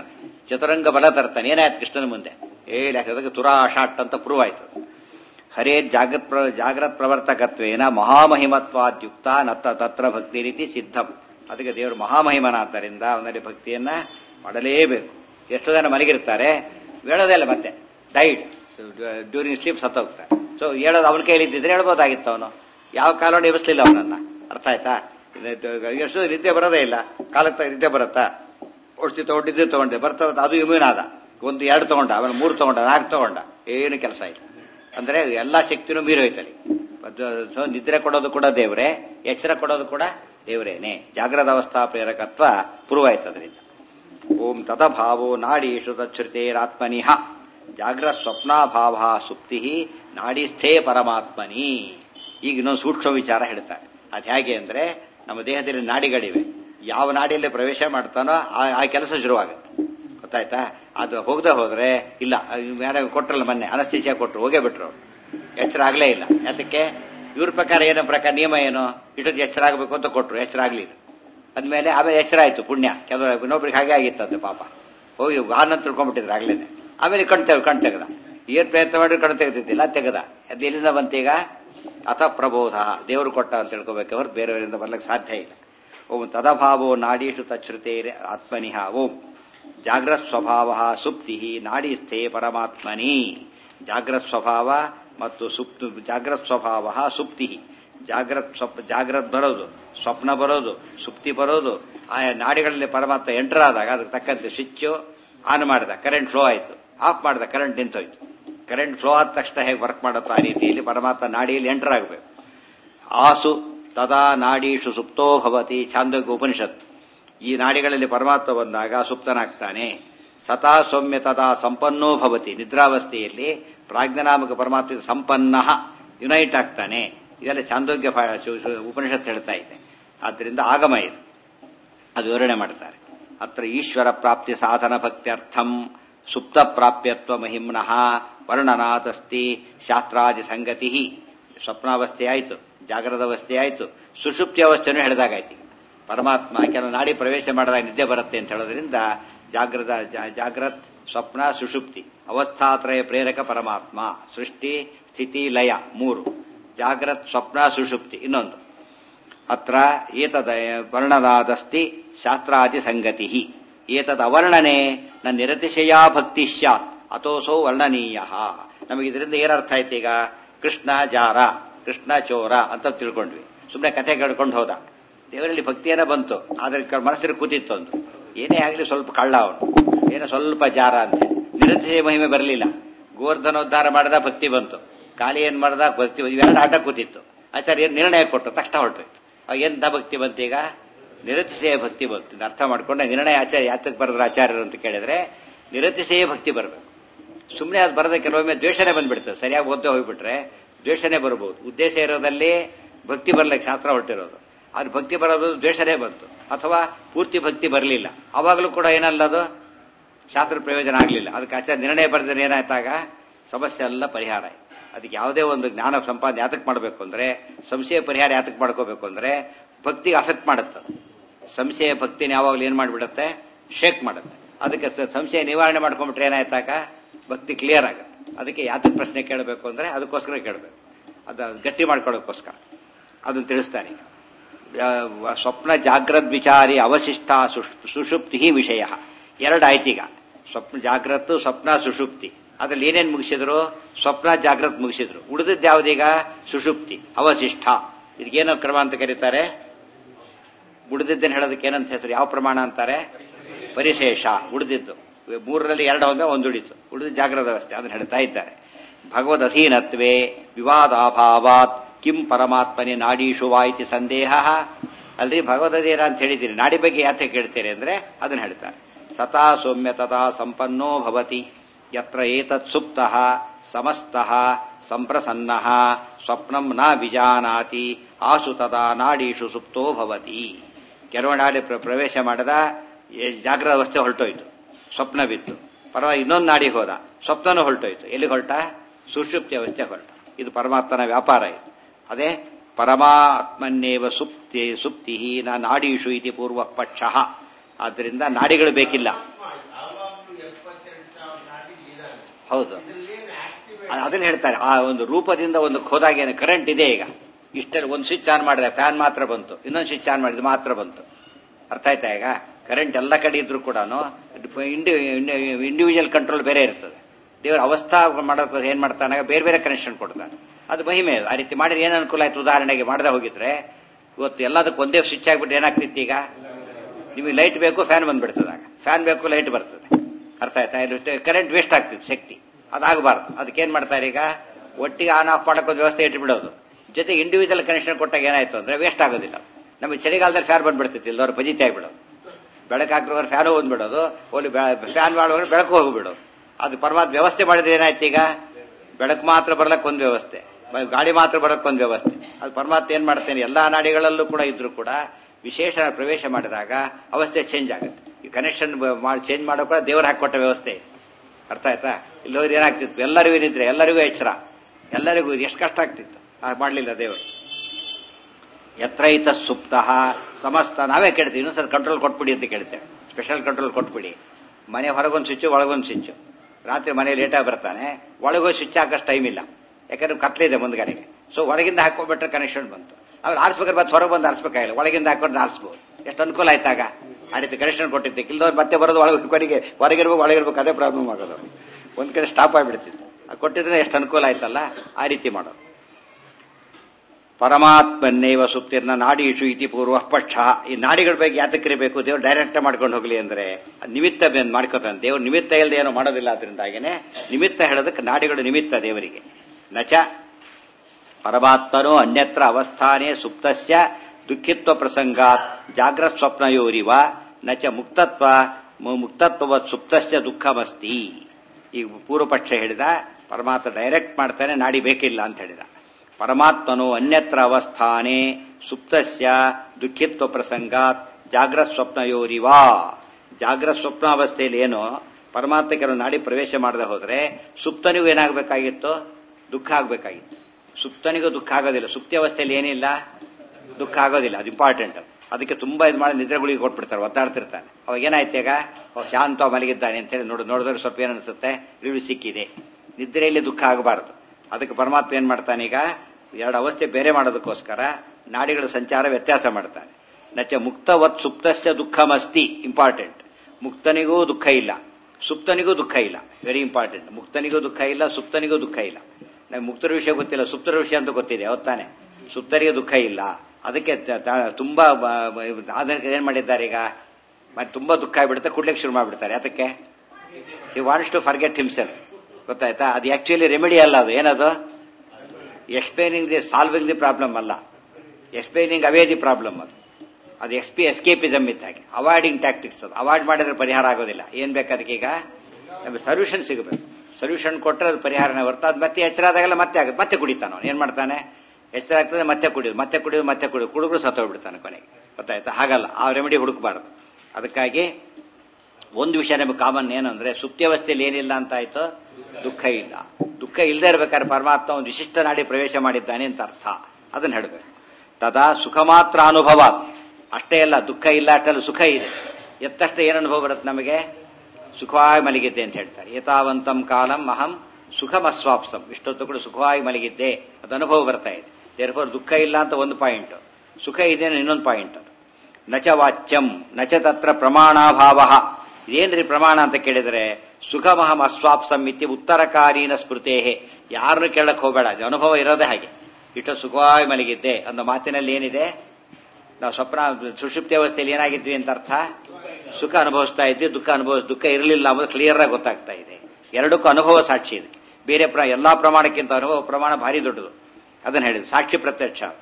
ಚತುರಂಗ ಬಲ ತರ್ತಾನೆ ಏನಾಯ್ತು ಕೃಷ್ಣನ ಮುಂದೆ ಏ ಅದಕ್ಕೆ ತುರಾ ಶಾಟ್ ಅಂತ ಪ್ರೂವ್ ಆಯ್ತು ಹರೇ ಜಾಗತ್ ಪ್ರ ಜಾಗ್ರತ್ ಪ್ರವರ್ತಕತ್ವೇನ ಮಹಾಮಹಿಮತ್ವಾದ್ಯುಕ್ತ ನತ್ತ ತತ್ರ ಭಕ್ತಿ ರೀತಿ ಸಿದ್ಧಂ ಅದಕ್ಕೆ ದೇವರು ಮಹಾಮಹಿಮನಾದ್ದರಿಂದ ಅವನಲ್ಲಿ ಭಕ್ತಿಯನ್ನ ಮಾಡಲೇಬೇಕು ಎಷ್ಟು ಜನ ಮಲಗಿರ್ತಾರೆ ಹೇಳೋದೇ ಇಲ್ಲ ಮತ್ತೆ ಡೈಡ್ ಡ್ಯೂರಿಂಗ್ ಸ್ಲೀಪ್ ಸತ್ತೋಗ್ತಾರೆ ಸೊ ಹೇಳೋದು ಅವನ ಕೈಲಿ ಇದ್ದಿದ್ರೆ ಹೇಳ್ಬೋದಾಗಿತ್ತು ಅವನು ಯಾವ ಕಾಲ ಎಬ್ಬಿಸ್ಲಿಲ್ಲ ಅವನನ್ನ ಅರ್ಥ ಆಯ್ತಾ ಎಷ್ಟು ನಿದ್ದೆ ಬರೋದೇ ಇಲ್ಲ ಕಾಲಕ್ಕೆ ನಿದ್ದೆ ಬರುತ್ತಾ ಔಷಧಿ ತಗೊಂಡಿದ್ದೆ ತಗೊಂಡೆ ಬರ್ತಾ ಅದು ಇಮ್ಯೂನ್ ಆದ ಒಂದು ಎರಡು ತಗೊಂಡ ಆಮೇಲೆ ಮೂರು ತಗೊಂಡ ನಾಲ್ಕು ತಗೊಂಡ ಏನು ಕೆಲಸ ಇಲ್ಲ ಅಂದ್ರೆ ಎಲ್ಲಾ ಶಕ್ತಿನೂ ಮೀರೋಯ್ತಲ್ಲಿ ಸೊ ನಿದ್ರೆ ಕೊಡೋದು ಕೂಡ ದೇವರೇ ಎಚ್ಚರ ಕೊಡೋದು ಕೂಡ ದೇವರೇನೆ ಜಾಗ್ರದ ಅವಸ್ಥಾ ಪ್ರೇರಕತ್ವ ಪೂರ್ವಾಯ್ತದ್ರಿಂದ ಓಂ ತದಭಾವೋ ನಾಡೀಷು ತಚ್ಛೃತೇರಾತ್ಮನಿಹ ಜಾಗ್ರ ಸ್ವಪ್ನಾಭಾವ ಸುಪ್ತಿ ನಾಡಿಸ್ಥೇ ಪರಮಾತ್ಮನಿ ಈಗ ಇನ್ನೊಂದು ಸೂಕ್ಷ್ಮ ವಿಚಾರ ಹೇಳ್ತಾರೆ ಅದು ಹೇಗೆ ಅಂದ್ರೆ ನಮ್ಮ ದೇಹದಲ್ಲಿ ನಾಡಿಗಳಿವೆ ಯಾವ ನಾಡಿಯಲ್ಲಿ ಪ್ರವೇಶ ಮಾಡ್ತಾನೋ ಆ ಕೆಲಸ ಶುರುವಾಗುತ್ತೆ ಗೊತ್ತಾಯ್ತಾ ಅದು ಹೋಗದೆ ಹೋದ್ರೆ ಇಲ್ಲ ಯಾರ ಕೊಟ್ರಲ್ಲ ಮೊನ್ನೆ ಅನಸ್ತೀಸಿಯಾ ಕೊಟ್ಟರು ಹೋಗೇ ಬಿಟ್ರು ಅವ್ರು ಎಚ್ಚರ ಆಗ್ಲೇ ಇಲ್ಲ ಯಾತಕ್ಕೆ ಇವ್ರ ಪ್ರಕಾರ ಏನೋ ಪ್ರಕಾರ ನಿಯಮ ಏನು ಇಷ್ಟೊತ್ತು ಎಚ್ಚರ ಆಗಬೇಕು ಅಂತ ಕೊಟ್ರು ಎಚ್ಚರ ಆಗ್ಲಿಲ್ಲ ಅದ್ಮೇಲೆ ಆಮೇಲೆ ಎಚ್ಚರ ಆಯ್ತು ಪುಣ್ಯ ಕೆಲವರು ಇನ್ನೊಬ್ರಿಗೆ ಹಾಗೆ ಆಗಿತ್ತಂತೆ ಪಾಪ ಹೋಗಿ ಆನಂದ ತಿಳ್ಕೊಂಡ್ಬಿಟ್ಟಿದ್ರು ಆಗ್ಲೇನೆ ಆಮೇಲೆ ಕಣ್ ತೆಗ್ ಕಣ್ ತೆಗೆದ ಏನ್ ಪ್ರಯತ್ನ ಮಾಡಿದ್ರು ಕಣ್ ತೆಗೆದಿದ್ದಿಲ್ಲ ತೆಗೆದ ಅದು ಎಲ್ಲಿಂದ ಬಂತೀಗ ಅಥ ಪ್ರಬೋಧ ದೇವರು ಕೊಟ್ಟ ಅಂತ ತಿಳ್ಕೊಬೇಕು ಹೊರತು ಬೇರೆಯವರಿಂದ ಬರ್ಲಿಕ್ಕೆ ಸಾಧ್ಯ ಇಲ್ಲ ಓಂ ತದಭಾವೋ ನಾಡೀಷು ತಚ್ಛೃತೇರೆ ಆತ್ಮನಿಹ ಓಂ ಜಾಗ್ರತ್ ಸ್ವಭಾವ ಸುಪ್ತಿ ನಾಡಿಸ್ಥೆ ಪರಮಾತ್ಮನಿ ಜಾಗ್ರತ್ ಸ್ವಭಾವ ಮತ್ತು ಸುಪ್ತು ಜಾಗ್ರತ್ ಸ್ವಭಾವ ಸುಪ್ತಿ ಜಾಗ್ರತ್ ಸ್ವಪ್ ಜಾಗ್ರತ್ ಬರೋದು ಸ್ವಪ್ನ ಬರೋದು ಸುಪ್ತಿ ಬರೋದು ಆಯಾ ನಾಡಿಗಳಲ್ಲಿ ಪರಮಾತ್ಮ ಎಂಟರ್ ಆದಾಗ ಅದಕ್ಕೆ ತಕ್ಕಂತೆ ಸ್ವಿಚ್ ಆನ್ ಮಾಡಿದ ಕರೆಂಟ್ ಫ್ಲೋ ಆಯ್ತು ಆಫ್ ಮಾಡಿದ ಕರೆಂಟ್ ನಿಂತೋಯ್ತು ಕರೆಂಟ್ ಫ್ಲೋ ಆದ ತಕ್ಷಣ ಹೇಗೆ ವರ್ಕ್ ಮಾಡುತ್ತೋ ಆ ರೀತಿಯಲ್ಲಿ ಪರಮಾತ್ಮ ನಾಡಿಯಲ್ಲಿ ಎಂಟರ್ ಆಗಬೇಕು ಆಸು ತದಾ ನಾಡೀಶು ಸುಪ್ತೋ ಭವತಿ ಛಾಂದೋಗ್ಯ ಉಪನಿಷತ್ ಈ ನಾಡಿಗಳಲ್ಲಿ ಪರಮಾತ್ಮ ಬಂದಾಗ ಸುಪ್ತನಾಗ್ತಾನೆ ಸತಾ ಸೌಮ್ಯ ತದಾ ಸಂಪನ್ನೋ ಭವತಿ ನಿದ್ರಾವಸ್ಥೆಯಲ್ಲಿ ಪ್ರಾಜ್ಞನಾಮಕ ಪರಮಾತ್ಮ ಸಂಪನ್ನ ಯುನೈಟ್ ಆಗ್ತಾನೆ ಇದೆಲ್ಲ ಚಾಂದೋಗ್ಯ ಉಪನಿಷತ್ ಹೇಳ್ತಾ ಇದೆ ಆದ್ದರಿಂದ ಆಗಮ ಇದು ಅದು ವಿವರಣೆ ಮಾಡ್ತಾರೆ ಅತ್ರ ಈಶ್ವರ ಪ್ರಾಪ್ತಿ ಸಾಧನ ಭಕ್ತ್ಯರ್ಥಂ ಸುಪ್ತ ಪ್ರಾಪ್ಯತ್ವ ಮಹಿಮ್ನಃ ವರ್ಣನಾಥಸ್ತಿ ಶಾಸ್ತ್ರಾದಿ ಸಂಗತಿ ಸ್ವಪ್ನಾವಸ್ಥೆ ಆಯಿತು ಜಾಗ್ರದ ಅವಸ್ಥೆ ಆಯಿತು ಸುಷುಪ್ತಿ ಅವಸ್ಥೆನೂ ಹೇಳಿದಾಗಾಯ್ತು ಪರಮಾತ್ಮ ಕೆಲವು ನಾಡಿ ಪ್ರವೇಶ ಮಾಡಿದಾಗ ನಿದ್ದೆ ಬರುತ್ತೆ ಅಂತ ಹೇಳೋದ್ರಿಂದ ಜಾಗ್ರದ ಜಾಗ್ರತ್ ಸ್ವಪ್ನ ಸುಷುಪ್ತಿ ಅವಸ್ಥಾತ್ರಯ ಪ್ರೇರಕ ಪರಮಾತ್ಮ ಸೃಷ್ಟಿ ಸ್ಥಿತಿ ಲಯ ಮೂರು ಜಾಗ್ರತ್ ಸ್ವಪ್ನ ಸುಷುಪ್ತಿ ಇನ್ನೊಂದು ಅತ್ರ ಏತದ ವರ್ಣನಾದಸ್ತಿ ಶಾಸ್ತ್ರಾದಿ ಸಂಗತಿ ಏತದ ಅವರ್ಣನೆ ನ ನಿರತಿಶಯಾ ಭಕ್ತಿ ಸ್ಯಾತ್ ಅಥೋಸೋ ವರ್ಣನೀಯ ನಮಗೆ ಇದರಿಂದ ಏನರ್ಥ ಆಯ್ತು ಈಗ ಕೃಷ್ಣ ಜಾರ ಕೃಷ್ಣ ಚೋರ ಅಂತ ತಿಳ್ಕೊಂಡ್ವಿ ಸುಮ್ಮನೆ ಕಥೆ ಕೇಳ್ಕೊಂಡು ಹೋದ ದೇವರಲ್ಲಿ ಭಕ್ತಿಯನ್ನ ಬಂತು ಆದ್ರೆ ಮನಸ್ಸಿನ ಕೂತಿತ್ತು ಒಂದು ಏನೇ ಆಗಲಿ ಸ್ವಲ್ಪ ಕಳ್ಳ ಅವನು ಏನೋ ಸ್ವಲ್ಪ ಜಾರ ಅಂತ ನಿರತಿಶಯ ಮಹಿಮೆ ಬರಲಿಲ್ಲ ಗೋವರ್ಧನೋದ್ಧಾರ ಮಾಡಿದ ಭಕ್ತಿ ಬಂತು ಕಾಲಿ ಏನ್ ಮಾಡ್ದ ಭಕ್ತಿ ಇವೆರಡು ಆಟ ಕೂತಿತ್ತು ಆಚಾರ್ಯ ಏನ್ ನಿರ್ಣಯ ಕೊಟ್ಟು ತಕ್ಷಣ ಹೊರಟೋಯ್ತು ಎಂತ ಭಕ್ತಿ ಬಂತು ಈಗ ನಿರತಿಶಯ ಭಕ್ತಿ ಬಂತು ಅರ್ಥ ಮಾಡ್ಕೊಂಡೆ ನಿರ್ಣಯ ಆಚಾರ್ಯ ಯಾತಕ್ಕೆ ಬರೆದ್ರ ಆಚಾರ್ಯರು ಅಂತ ಕೇಳಿದ್ರೆ ನಿರತಿಶಯ ಭಕ್ತಿ ಬರಬೇಕು ಸುಮ್ಮನೆ ಅದು ಬರದ ಕೆಲವೊಮ್ಮೆ ದ್ವೇಷನೇ ಬಂದ್ಬಿಡ್ತದೆ ಸರಿಯಾಗಿ ಓದ್ದೆ ಹೋಗ್ಬಿಟ್ರೆ ದ್ವೇಷನೇ ಬರಬಹುದು ಉದ್ದೇಶ ಇರೋದಲ್ಲಿ ಭಕ್ತಿ ಬರ್ಲಿಕ್ಕೆ ಶಾಸ್ತ್ರ ಹೊರಟಿರೋದು ಅದು ಭಕ್ತಿ ಬರೋದು ದ್ವೇಷನೇ ಬಂತು ಅಥವಾ ಪೂರ್ತಿ ಭಕ್ತಿ ಬರಲಿಲ್ಲ ಅವಾಗಲೂ ಕೂಡ ಏನಲ್ಲದು ಶಾಸ್ತ್ರ ಪ್ರಯೋಜನ ಆಗಲಿಲ್ಲ ಅದಕ್ಕೆ ಆಚಾರ್ಯ ನಿರ್ಣಯ ಬರೆದ್ರೆ ಏನಾಯ್ತಾಗ ಸಮಸ್ಯೆ ಎಲ್ಲ ಪರಿಹಾರ ಆಯ್ತು ಅದಕ್ಕೆ ಯಾವುದೇ ಒಂದು ಜ್ಞಾನ ಸಂಪಾದನೆ ಯಾತಕ್ಕೆ ಮಾಡಬೇಕು ಅಂದ್ರೆ ಸಂಶಯ ಪರಿಹಾರ ಯಾತಕ್ಕೆ ಮಾಡ್ಕೋಬೇಕು ಅಂದ್ರೆ ಭಕ್ತಿಗೆ ಅಫೆಕ್ಟ್ ಮಾಡುತ್ತೆ ಸಂಶಯ ಭಕ್ತಿನ ಯಾವಾಗಲೂ ಏನ್ ಮಾಡಿಬಿಡುತ್ತೆ ಶೇಕ್ ಮಾಡುತ್ತೆ ಅದಕ್ಕೆ ಸಂಶಯ ನಿವಾರಣೆ ಮಾಡ್ಕೊಂಡ್ಬಿಟ್ರೆ ಏನಾಯ್ತಾಗ ಭಕ್ತಿ ಕ್ಲಿಯರ್ ಆಗುತ್ತೆ ಅದಕ್ಕೆ ಯಾತಕ್ಕೆ ಪ್ರಶ್ನೆ ಕೇಳಬೇಕು ಅಂದ್ರೆ ಅದಕ್ಕೋಸ್ಕರ ಕೇಳಬೇಕು ಅದು ಗಟ್ಟಿ ಮಾಡ್ಕೊಳ್ಳೋಕ್ಕೋಸ್ಕರ ಅದನ್ನ ತಿಳಿಸ್ತಾನೆ ಸ್ವಪ್ನ ಜಾಗ್ರತ್ ವಿಚಾರಿ ಅವಶಿಷ್ಟ ಸುಷುಪ್ತಿ ವಿಷಯ ಎರಡು ಆಯ್ತೀಗ ಸ್ವಪ್ನ ಜಾಗ್ರತ್ ಸ್ವಪ್ನ ಸುಷುಪ್ತಿ ಅದ್ರಲ್ಲಿ ಏನೇನ್ ಮುಗಿಸಿದ್ರು ಸ್ವಪ್ನ ಜಾಗ್ರತ್ ಮುಗಿಸಿದ್ರು ಉಳಿದಿದ್ದು ಯಾವ್ದೀಗ ಸುಷುಪ್ತಿ ಅವಶಿಷ್ಟ ಇದಕ್ಕೇನೋ ಕ್ರಮ ಅಂತ ಕರೀತಾರೆ ಉಳಿದಿದ್ದನ್ನು ಹೇಳೋದಕ್ಕೆ ಏನಂತ ಹೆಸರು ಯಾವ ಪ್ರಮಾಣ ಅಂತಾರೆ ಪರಿಶೇಷ ಉಳಿದಿದ್ದು ಮೂರರಲ್ಲಿ ಎರಡು ಹೋದ ಒಂದು ಉಳಿತು ಉಳಿದು ಜಾಗ್ರದ ವ್ಯವಸ್ಥೆ ಅದನ್ನು ಹೇಳ್ತಾ ಇದ್ದಾರೆ ಭಗವದ್ ಅಧೀನತ್ವೇ ವಿವಾದಾಭಾವಾತ್ ಕಿಂ ಪರಮಾತ್ಮನೆ ನಾಡೀಶು ವಾಯಿತಿ ಸಂದೇಹ ಅಲ್ರಿ ಭಗವದಧೀನ ಅಂತ ಹೇಳಿದ್ದೀರಿ ನಾಡಿ ಬಗ್ಗೆ ಯಾತೆ ಕೇಳ್ತೀರಿ ಅಂದ್ರೆ ಅದನ್ನ ಹೇಳ್ತಾರೆ ಸತಾ ಸೌಮ್ಯ ತಥಾ ಸಂಪನ್ನೋ ಭವತಿ ಯತ್ರ ಏತತ್ ಸುಪ್ತ ಸಮಸ್ತ ಸಂಪ್ರಸನ್ನ ಸ್ವಪ್ನಂ ನ ವಿಜಾನಾತಿ ಆಸು ತದಾ ನಾಡೀಶು ಸುಪ್ತೋ ಭವತಿ ಕೆಲವು ನಾಡಿ ಪ್ರವೇಶ ಮಾಡಿದ ಜಾಗ್ರದ ಅವಸ್ಥೆ ಹೊರಟೋಯ್ತು ಸ್ವಪ್ನ ಬಿತ್ತು ಪರವಾಗಿ ಇನ್ನೊಂದು ನಾಡಿಗೆ ಹೋದ ಸ್ವಪ್ನನೂ ಹೊರಟೋಯ್ತು ಎಲ್ಲಿ ಹೊರಟ ಸುಷುಪ್ತಿ ಅವಸ್ಥೆ ಹೊರಟ ಇದು ಪರಮಾತ್ಮನ ವ್ಯಾಪಾರ ಇದು ಅದೇ ಪರಮಾತ್ಮನ್ನೇವ ಸುಪ್ತಿ ಸುಪ್ತಿ ನ ನಾಡೀಶು ಇತಿ ಪೂರ್ವ ಪಕ್ಷ ಆದ್ದರಿಂದ ನಾಡಿಗಳು ಬೇಕಿಲ್ಲ ಹೌದು ಅ- ಅದನ್ನ ಹೇಳ್ತಾರೆ ಆ ಒಂದು ರೂಪದಿಂದ ಒಂದು ಹೋದಾಗ ಏನು ಕರೆಂಟ್ ಇದೆ ಈಗ ಇಷ್ಟಲ್ಲಿ ಒಂದು ಸ್ವಿಚ್ ಆನ್ ಮಾಡಿದೆ ಫ್ಯಾನ್ ಮಾತ್ರ ಬಂತು ಇನ್ನೊಂದು ಸ್ವಿಚ್ ಆನ್ ಮಾಡಿದ್ರೆ ಮಾತ್ರ ಬಂತು ಅರ್ಥ ಆಯ್ತಾ ಈಗ ಕರೆಂಟ್ ಎಲ್ಲ ಕಡೆ ಇದ್ರೂ ಕೂಡ ಇಂಡಿವಿಜುವಲ್ ಕಂಟ್ರೋಲ್ ಬೇರೆ ಇರ್ತದೆ ದೇವರ ಅವಸ್ಥಾ ಮಾಡೋಕೆ ಏನ್ ಮಾಡ್ತಾನೆ ಬೇರೆ ಬೇರೆ ಕನೆಕ್ಷನ್ ಕೊಡ್ತಾನೆ ಅದು ಮಹಿಮೆ ಅದು. ಆ ರೀತಿ ಮಾಡಿದ್ರೆ ಏನು ಅನುಕೂಲ ಆಯ್ತು ಉದಾಹರಣೆಗೆ ಮಾಡದೆ ಹೋಗಿದ್ರೆ ಇವತ್ತು ಎಲ್ಲದಕ್ಕೂ ಒಂದೇ ಸ್ವಿಚ್ ಆಗ್ಬಿಟ್ಟು ಏನಾಗ್ತಿತ್ತು ಈಗ ನಿಮಗೆ ಲೈಟ್ ಬೇಕು ಫ್ಯಾನ್ ಬಂದ್ಬಿಡ್ತದಾಗ ಫ್ಯಾನ್ ಬೇಕು ಲೈಟ್ ಬರ್ತದೆ ಅರ್ಥ ಆಯ್ತಾ ಕರೆಂಟ್ ವೇಸ್ಟ್ ಆಗ್ತಿತ್ತು ಶಕ್ತಿ ಅದಾಗಬಾರ್ದು ಅದಕ್ಕೆ ಏನ್ ಮಾಡ್ತಾರೆ ಈಗ ಒಟ್ಟಿಗೆ ಆನ್ ಆಫ್ ಮಾಡಕ್ಕೆ ಒಂದು ವ್ಯವಸ್ಥೆ ಇಟ್ಬಿಡೋದು ಜೊತೆ ಇಂಡಿವಿಜುವಲ್ ಕನೆಕ್ಷನ್ ಕೊಟ್ಟಾಗ ಏನಾಯ್ತು ಅಂದ್ರೆ ವೇಸ್ಟ್ ಆಗೋದಿಲ್ಲ ನಮಗೆ ಚಳಿಗಾಲದಲ್ಲಿ ಫ್ಯಾನ್ ಬಂದ್ಬಿಡ್ತಿತ್ತು ಇಲ್ಲದವ್ರು ಪಜಿತಿ ಆಗ್ಬಿಡೋದು ಬೆಳಕು ಹಾಕಿರೋರು ಫ್ಯಾನು ಬಂದ್ಬಿಡೋದು ಓಲಿ ಫ್ಯಾನ್ ಮಾಡುವಾಗ ಬೆಳಕು ಹೋಗ್ಬಿಡೋದು ಅದು ಪರಮಾತ್ಮ ವ್ಯವಸ್ಥೆ ಮಾಡಿದ್ರೆ ಏನಾಯ್ತು ಈಗ ಬೆಳಕು ಮಾತ್ರ ಬರ್ಲಕ್ಕೆ ಒಂದು ವ್ಯವಸ್ಥೆ ಬ- ಗಾಳಿ ಮಾತ್ರ ಬರಕ್ಕೆ ಒಂದು ವ್ಯವಸ್ಥೆ ಅದು ಪರಮಾತ್ಮ ಏನ್ ಮಾಡ್ತೇನೆ ಎಲ್ಲಾ ನಾಡಿಗಳಲ್ಲೂ ಕೂಡ ಇದ್ರೂ ಕೂಡ ವಿಶೇಷ ಪ್ರವೇಶ ಮಾಡಿದಾಗ ಅವಸ್ಥೆ ಚೇಂಜ್ ಆಗುತ್ತೆ ಈ ಕನೆಕ್ಷನ್ ಮಾಡಿ ಚೇಂಜ್ ಮಾಡೋ ಕೂಡ ದೇವರು ಹಾಕೊಟ್ಟ ವ್ಯವಸ್ಥೆ ಅರ್ಥ ಆಯ್ತಾ ಇಲ್ಲಿ ಹೋಗಿ ಏನಾಗ್ತಿತ್ತು ಎಲ್ಲರಿಗೂ ಏನಿದ್ರೆ ಎಲ್ಲರಿಗೂ ಎಚ್ಚರ ಎಲ್ಲರಿಗೂ ಎಷ್ಟು ಕಷ್ಟ ಆಗ್ತಿತ್ತು ಆ ಮಾಡ್ಲಿಲ್ಲ ದೇವರು ಯತ್ರೈತ ಸುಪ್ತ ಸಮಸ್ತ ನಾವೇ ಕೇಳ್ತೀವಿ ಇನ್ನೊಂದ್ಸಲ ಕಂಟ್ರೋಲ್ ಕೊಟ್ಬಿಡಿ ಅಂತ ಕೇಳ್ತೇವೆ ಸ್ಪೆಷಲ್ ಕಂಟ್ರೋಲ್ ಕೊಟ್ಬಿಡಿ ಮನೆ ಹೊರಗೊಂದು ಸ್ವಿಚ್ ಒಳಗೊಂದು ಸ್ವಿಚ್ ರಾತ್ರಿ ಮನೆ ಲೇಟಾಗಿ ಬರ್ತಾನೆ ಒಳಗೋಗಿ ಸ್ವಿಚ್ ಹಾಕಷ್ಟು ಟೈಮ್ ಇಲ್ಲ ಯಾಕಂದ್ರೆ ಕತ್ಲಿದೆ ಮುಂದ್ಗಡೆಗೆ ಸೊ ಒಳಗಿಂದ ಹಾಕೊಂಡ್ಬಿಟ್ರೆ ಕನೆಕ್ಷನ್ ಬಂತು ಅವ್ರು ಆರಿಸ್ಬೇಕಾದ್ರೆ ಮತ್ತೆ ಹೊರಗೆ ಬಂದು ಆರಿಸ್ಬೇಕಾಗಿಲ್ಲ ಒಳಗಿಂದ ಹಾಕೊಂಡು ಆರಿಸ್ಬೋದು ಎಷ್ಟು ಅನುಕೂಲ ಆಯ್ತಾಗ ಆ ರೀತಿ ಕನೆಕ್ಷನ್ ಕೊಟ್ಟಿದ್ದೆ ಇಲ್ದವ್ರು ಮತ್ತೆ ಬರೋದು ಒಳಗೆ ಕೊನೆಗೆ ಹೊರಗಿರ್ಬೇಕು ಒಳಗಿರ್ಬೇಕು ಅದೇ ಪ್ರಾಬ್ಲಮ್ ಆಗೋದು ಅವ್ರಿಗೆ. ಒಂದ್ ಕಡೆ ಸ್ಟಾಪ್ ಆಗಿಬಿಡ್ತಿತ್ತು ಅದು ಕೊಟ್ಟಿದ್ರೆ ಎಷ್ಟು ಅನುಕೂಲ ಆಯ್ತಲ್ಲ ಆ ರೀತಿ ಮಾಡೋದು ಪರಮಾತ್ಮನ್ನೇವ ಸುಪ್ತಿರ್ನ ನಾಡೀಶು ಇತಿ ಪೂರ್ವ ಪಕ್ಷ ಈ ನಾಡಿಗಳ ಬಗ್ಗೆ ಯಾತಕ್ಕೆ ಇರಬೇಕು ದೇವ್ರು ಡೈರೆಕ್ಟ್ ಮಾಡ್ಕೊಂಡು ಹೋಗ್ಲಿ ಅಂದ್ರೆ ಅದ್ ನಿಮಿತ್ತ ಬಂದ್ ಮಾಡ್ಕೋತಾನೆ ದೇವ್ರು ನಿಮಿತ್ತ ಇಲ್ಲದೆ ಏನೋ ಮಾಡೋದಿಲ್ಲ ಅದರಿಂದಾಗೇನೆ ನಿಮಿತ್ತ ಹೇಳೋದಕ್ಕೆ ನಾಡಿಗಳು ನಿಮಿತ್ತ ದೇವರಿಗೆ ನಚ ಪರಮಾತ್ಮನೋ ಅನ್ಯತ್ರ ಅವಸ್ಥಾನೇ ಸುಪ್ತಸ್ಯ ದುಃಖಿತ್ವ ಪ್ರಸಂಗಾತ್ ಜಾಗ್ರತ್ ಸ್ವಪ್ನಯೋರಿವ ನಚ ಮುಕ್ತತ್ವ ಮು- ಮುಕ್ತತ್ವವತ್ ಸುಪ್ತಸ್ಯ ದುಃಖಮಸ್ತಿ ಈ ಪೂರ್ವಪಕ್ಷ ಹೇಳಿದ ಪರಮಾತ್ಮ ಡೈರೆಕ್ಟ್ ಮಾಡ್ತಾನೆ ನಾಡಿ ಬೇಕಿಲ್ಲ ಅಂತ ಹೇಳಿದ ಪರಮಾತ್ಮನು ಅನ್ಯತ್ರ ಅವಸ್ಥಾನೇ ಸುಪ್ತಸ್ಯ ದುಃಖಿತ್ವ ಪ್ರಸಂಗಾತ್ ಜಾಗ್ರತ್ ಸ್ವಪ್ನಯೋರಿವ ಜಾಗ್ರತ್ ಸ್ವಪ್ನಾವಸ್ಥೆಯಲ್ಲಿ ಏನೋ ಪರಮಾತ್ಮ ಕೆಲವು ನಾಡಿ ಪ್ರವೇಶ ಮಾಡದೆ ಹೋದ್ರೆ ಸುಪ್ತನಿಗೂ ಏನಾಗಬೇಕಾಗಿತ್ತು ದುಃಖ ಆಗಬೇಕಾಗಿತ್ತು ಸುಪ್ತನಿಗೂ ದುಃಖ ಆಗೋದಿಲ್ಲ ಸುಪ್ತಿ ಅವಸ್ಥೆಯಲ್ಲಿ ಏನಿಲ್ಲ ದುಃಖ ಆಗೋದಿಲ್ಲ ಅದು ಇಂಪಾರ್ಟೆಂಟ್ ಅದಕ್ಕೆ ತುಂಬಾ ಇದು ಮಾಡಿ ನಿದ್ರೆಗಳಿಗೆ ಕೊಟ್ಬಿಡ್ತಾರೆ ಒದ್ದಾಡ್ತಿರ್ತಾನೆ ಅವಾಗ ಏನಾಯ್ತು ಈಗ ಅವ ಶಾಂತ ಮಲಗಿದ್ದಾನೆ ಅಂತ ಹೇಳಿ ನೋಡ್ ನೋಡಿದ್ರೆ ಸ್ವಲ್ಪ ಏನ್ ಅನ್ಸುತ್ತೆ ಇಳಿವು ಸಿಕ್ಕಿದೆ ನಿದ್ರೆಯಲ್ಲಿ ದುಃಖ ಆಗಬಾರದು ಅದಕ್ಕೆ ಪರಮಾತ್ಮ ಏನ್ ಮಾಡ್ತಾನೆ ಈಗ ಎರಡು ಅವಸ್ಥೆ ಬೇರೆ ಮಾಡೋದಕ್ಕೋಸ್ಕರ ನಾಡಿಗಳ ಸಂಚಾರ ವ್ಯತ್ಯಾಸ ಮಾಡ್ತಾನೆ ನಚ ಮುಕ್ತವತ್ ಸುಪ್ತಸ್ಯ ದುಃಖಮಸ್ತಿ ಇಂಪಾರ್ಟೆಂಟ್ ಮುಕ್ತನಿಗೂ ದುಃಖ ಇಲ್ಲ ಸುಪ್ತನಿಗೂ ದುಃಖ ಇಲ್ಲ ವೆರಿ ಇಂಪಾರ್ಟೆಂಟ್ ಮುಕ್ತನಿಗೂ ದುಃಖ ಇಲ್ಲ ಸುಪ್ತನಿಗೂ ದುಃಖ ಇಲ್ಲ ನಮ್ಗೆ ಮುಕ್ತರ ವಿಷಯ ಗೊತ್ತಿಲ್ಲ ಸುಪ್ತರ ವಿಷಯ ಅಂತ ಗೊತ್ತಿದೆ ಅವತ್ತಾನೆ ಸುಪ್ತರಿಗೆ ದುಃಖ ಇಲ್ಲ ಅದಕ್ಕೆ ತ- ತ- ತುಂಬಾ ಬ- ಬ- ಆಧುನಿಕರು ಏನ್ ಮಾಡಿದ್ದಾರೆ ಈಗ ಮತ್ತೆ ತುಂಬಾ ದುಃಖ ಆಗ್ಬಿಡುತ್ತೆ ಕುಡ್ಲಿಕ್ಕೆ ಶುರು ಮಾಡ್ಬಿಡ್ತಾರೆ ಅದಕ್ಕೆ he wants to forget himself ಗೊತ್ತಾಯ್ತಾ ಅದು ಆಕ್ಚುಲಿ ರೆಮಿಡಿ ಅಲ್ಲ ಅದು ಏನದು explaining the solving the problem ಅಲ್ಲ ಎಕ್ಸ್ಪ್ಲೈನಿಂಗ್ ಅವೇ ದಿ ಪ್ರಾಬ್ಲಮ್ ಅದು ಅದು ಎಕ್ಸ್ಪಿ ಎಸ್ಕೇಪಿಸಮ್ ಇದ್ದಾಗೆ ಅವಾಯ್ಡಿಂಗ್ ಟ್ಯಾಕ್ಟಿಕ್ಸ್ ಅದು ಅವಾಯ್ಡ್ ಮಾಡಿದ್ರೆ ಪರಿಹಾರ ಆಗೋದಿಲ್ಲ ಏನ್ ಬೇಕು ಅದಕ್ಕೆ ಈಗ ನಮಗೆ ಸೊಲ್ಯೂಷನ್ ಸಿಗಬೇಕು ಸೊಲ್ಯೂಷನ್ ಕೊಟ್ಟರೆ ಅದು ಪರಿಹಾರನೇ ಹೊರತು ಅದು ಮತ್ತೆ ಎಚ್ಚರ ಆದಾಗೆಲ್ಲ ಮತ್ತೆ ಆಗುತ್ತೆ ಮತ್ತೆ ಕುಡಿತಾನ ಅವನು ಏನ್ ಮಾಡ್ತಾನೆ ಎಚ್ಚರ ಆಗ್ತದೆ ಮತ್ತೆ ಕುಡಿಯೋದು ಮತ್ತೆ ಕುಡಿಯೋದು ಮತ್ತೆ ಕುಡಿಯೋದು ಕುಡುಗರು ಸತ್ತೋಗ್ಬಿಡ್ತಾನೆ ಕೊನೆಗೆ ಗೊತ್ತಾಯ್ತಾ ಹಾಗಲ್ಲ ಆ ರೆಮಿಡಿ ಹುಡುಕಬಾರದು ಅದಕ್ಕಾಗಿ ಒಂದು ವಿಷಯ ನಮಗೆ ಕಾಮನ್ ಏನು ಅಂದ್ರೆ ಸುಪ್ತ್ಯವಸ್ಥೆಯಲ್ಲಿ ಏನಿಲ್ಲ ಅಂತ ಆಯ್ತು ದುಃಖ ಇಲ್ಲ ದುಃಖ ಇಲ್ಲದೆ ಇರ್ಬೇಕಾದ್ರೆ ಪರಮಾತ್ಮ ಒಂದು ವಿಶಿಷ್ಟ ನಾಡಿ ಪ್ರವೇಶ ಮಾಡಿದ್ದಾನೆ ಅಂತ ಅರ್ಥ ಅದನ್ನ ಹೇಳಬೇಕು ತದಾ ಸುಖ ಮಾತ್ರ ಅನುಭವ ಅಷ್ಟೇ ಅಲ್ಲ ದುಃಖ ಇಲ್ಲ ಅಷ್ಟಲ್ಲ ಸುಖ ಇದೆ ಎತ್ತಷ್ಟೇ ಏನು ಅನುಭವ ಬರುತ್ತೆ ನಮಗೆ ಸುಖವಾಗಿ ಮಲಗಿದ್ದೆ ಅಂತ ಹೇಳ್ತಾರೆ ಏತಾವಂತಂ ಕಾಲಂ ಅಹಂ ಸುಖಮಸ್ವಾಪ್ಸಂ ಇಷ್ಟೊತ್ತು ಕೂಡ ಸುಖವಾಗಿ ಮಲಗಿದ್ದೆ ಅದು ಅನುಭವ ಬರ್ತಾ ಇದೆ ದೇರ್ಫೋರ್ ದುಃಖ ಇಲ್ಲ ಅಂತ ಒಂದು ಪಾಯಿಂಟ್ ಸುಖ ಇದೆ ಅನ್ನೋ ಇನ್ನೊಂದು ಪಾಯಿಂಟ್ ಅದು ನಚ ವಾಚ್ಯಂ ನಚ ತತ್ರ ಪ್ರಮಾಣಾಭಾವ ಇದೇನ್ರಿ ಪ್ರಮಾಣ ಅಂತ ಕೇಳಿದ್ರೆ ಸುಖಮಹಂ ಅಸ್ವಾಪ್ಸಂ ಇತ್ಯ ಉತ್ತರಕಾಲೀನ ಸ್ಮೃತೇಹೆ ಯಾರನ್ನು ಕೇಳಕ್ ಹೋಗಬೇಡ ಅದು ಅನುಭವ ಇರೋದೇ ಹಾಗೆ ಇಷ್ಟು ಸುಖವಾಗಿ ಮಲಗಿದ್ದೆ ಅನ್ನೋ ಮಾತಿನಲ್ಲಿ ಏನಿದೆ ನಾವು ಸ್ವಪ್ನ ಸುಷುಪ್ತಿ ಅವಸ್ಥೆಯಲ್ಲಿ ಏನಾಗಿದ್ವಿ ಅಂತ ಅರ್ಥ ಸುಖ ಅನುಭವಿಸ್ತಾ ಇದ್ವಿ ದುಃಖ ಅನುಭವಿಸ್ ದುಃಖ ಇರಲಿಲ್ಲ ಅನ್ನೋದು ಕ್ಲಿಯರ್ ಆಗಿ ಗೊತ್ತಾಗ್ತಾ ಇದೆ ಎರಡಕ್ಕೂ ಅನುಭವ ಸಾಕ್ಷಿ ಇದಕ್ಕೆ ಬೇರೆ ಪ್ರ ಎಲ್ಲಾ ಪ್ರಮಾಣಕ್ಕಿಂತ ಅನುಭವ ಪ್ರಮಾಣ ಭಾರಿ ದೊಡ್ಡದು ಅದನ್ನ ಹೇಳಿದ್ರು ಸಾಕ್ಷಿ ಪ್ರತ್ಯಕ್ಷ ಅದು.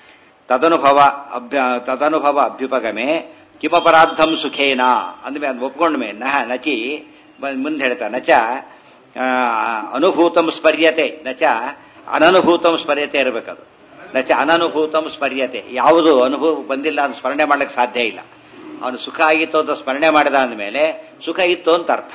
ತದನುಭವ ಅಭ್ಯ ತದನುಭವ ಅಭ್ಯುಪಗಮೆ ಕಿಮಪರಾಧಂ ಸುಖೇನ ಅಂದ್ಮೇಲೆ ಅದು ಒಪ್ಕೊಂಡ್ಮೆ ನಹ ನಚಿ ಬ- ಮುಂದೆ ಹೇಳ್ತಾ ನಚ ಆ, ಅನುಭೂತಂ ಸ್ಮರ್ಯತೆ ನಚ ಅನನುಭೂತಂ ಸ್ಮರ್ಯತೆ ಇರಬೇಕದು ನಚ ಅನನುಭೂತಂ ಸ್ಮರ್ಯತೆ ಯಾವುದು ಅನುಭವ ಬಂದಿಲ್ಲ ಅದು ಸ್ಮರಣೆ ಮಾಡ್ಲಿಕ್ಕೆ ಸಾಧ್ಯ ಇಲ್ಲ ಅವನು ಸುಖ ಆಗಿತ್ತು ಅಂತ ಸ್ಮರಣೆ ಮಾಡಿದ ಅಂದಮೇಲೆ ಸುಖ ಇತ್ತು ಅಂತ ಅರ್ಥ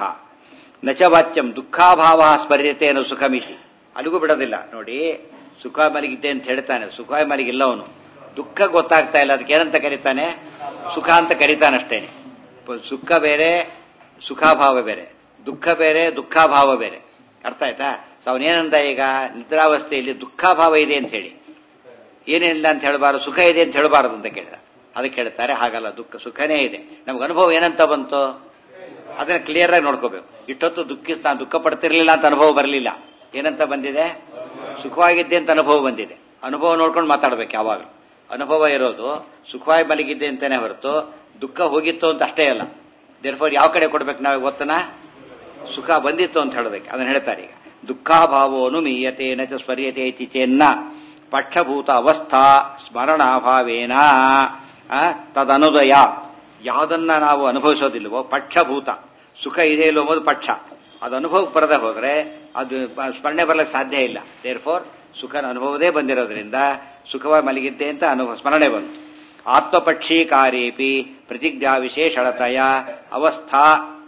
ನಚ ವಾಚ್ಯಂ ದುಃಖಾಭಾವ ಸ್ಮರ್ಯತೆ ಅನ್ನೋ ಸುಖಮಿತಿ ಅಲ್ಲಿಗೂ ಬಿಡೋದಿಲ್ಲ ನೋಡಿ ಸುಖ ಮಲಗಿದ್ದೆ ಅಂತ ಹೇಳ್ತಾನೆ ಸುಖ ಮಲಗಿಲ್ಲ ಅವನು ದುಃಖ ಗೊತ್ತಾಗ್ತಾ ಇಲ್ಲ ಅದಕ್ಕೆ ಏನಂತ ಕರೀತಾನೆ ಸುಖ ಅಂತ ಕರೀತಾನಷ್ಟೇನೆ ಪ- ಸುಖ ಬೇರೆ ಸುಖಾಭಾವ ಬೇರೆ ದುಃಖ ಬೇರೆ ದುಃಖಾಭಾವ ಬೇರೆ ಅರ್ಥ ಆಯ್ತಾ ಸೊ ಅವನೇನಂದ ಈಗ ನಿದ್ರಾವಸ್ಥೆಯಲ್ಲಿ ದುಃಖಾಭಾವ ಇದೆ ಅಂತ ಹೇಳಿ ಏನಿಲ್ಲ ಅಂತ ಹೇಳಬಾರದು ಸುಖ ಇದೆ ಅಂತ ಹೇಳಬಾರದು ಅಂತ ಕೇಳಿದ ಅದಕ್ಕೆ ಹೇಳ್ತಾರೆ ಹಾಗಲ್ಲ ದುಃಖ ಸುಖನೇ ಇದೆ ನಮ್ಗೆ ಅನುಭವ ಏನಂತ ಬಂತು ಅದನ್ನ ಕ್ಲಿಯರ್ ಆಗಿ ನೋಡ್ಕೋಬೇಕು ಇಷ್ಟೊತ್ತು ದುಃಖಿಸ್ ನಾನು ದುಃಖ ಪಡ್ತಿರ್ಲಿಲ್ಲ ಅಂತ ಅನುಭವ ಬರಲಿಲ್ಲ ಏನಂತ ಬಂದಿದೆ ಸುಖವಾಗಿದ್ದೆ ಅಂತ ಅನುಭವ ಬಂದಿದೆ ಅನುಭವ ನೋಡ್ಕೊಂಡು ಮಾತಾಡ್ಬೇಕು ಯಾವಾಗ ಅನುಭವ ಇರೋದು ಸುಖವಾಗಿ ಮಲಗಿದ್ದೆ ಅಂತಾನೆ ಹೊರತು ದುಃಖ ಹೋಗಿತ್ತು ಅಂತ ಅಷ್ಟೇ ಅಲ್ಲ ದೇರ್ಫೋರ್ ಯಾವ ಕಡೆ ಕೊಡ್ಬೇಕು ನಾವು ಗೊತ್ತನ ಸುಖ ಬಂದಿತ್ತು ಅಂತ ಹೇಳ್ಬೇಕು ಅದನ್ನ ಹೇಳ್ತಾರೆ ಈಗ ದುಃಖಾಭಾವೋನು ಮೀಯತೆ ನ ಚ ಸ್ಮರ್ಯತೆ ಇತಿ ಚೇನ್ನ ಪಕ್ಷಭೂತ ಅವಸ್ಥಾ ಸ್ಮರಣಾಭಾವೇನ ಆ, ತದನುದಯ ಯಾವುದನ್ನ ನಾವು ಅನುಭವಿಸೋದಿಲ್ವೋ ಪಕ್ಷಭೂತ ಸುಖ ಇದೆ ಇಲ್ಲೋ ಎಂಬುದು ಪಕ್ಷ ಅದು ಅನುಭವಕ್ಕೆ ಬರದೆ ಹೋದ್ರೆ ಅದು ಪ- ಸ್ಮರಣೆ ಬರ್ಲಿಕ್ಕೆ ಸಾಧ್ಯ ಇಲ್ಲ ದೇರ್ ಫೋರ್ ಸುಖನ ಅನುಭವದೇ ಬಂದಿರೋದ್ರಿಂದ ಸುಖವಾಗಿ ಮಲಗಿದ್ದೆ ಅಂತ ಅನುಭವ ಸ್ಮರಣೆ ಬಂತು ಆತ್ಮಪಕ್ಷೀಕಾರೇಪಿ ಪ್ರತಿಜ್ಞಾ ವಿಶೇಷಣತೆಯ ಅವಸ್ಥಾ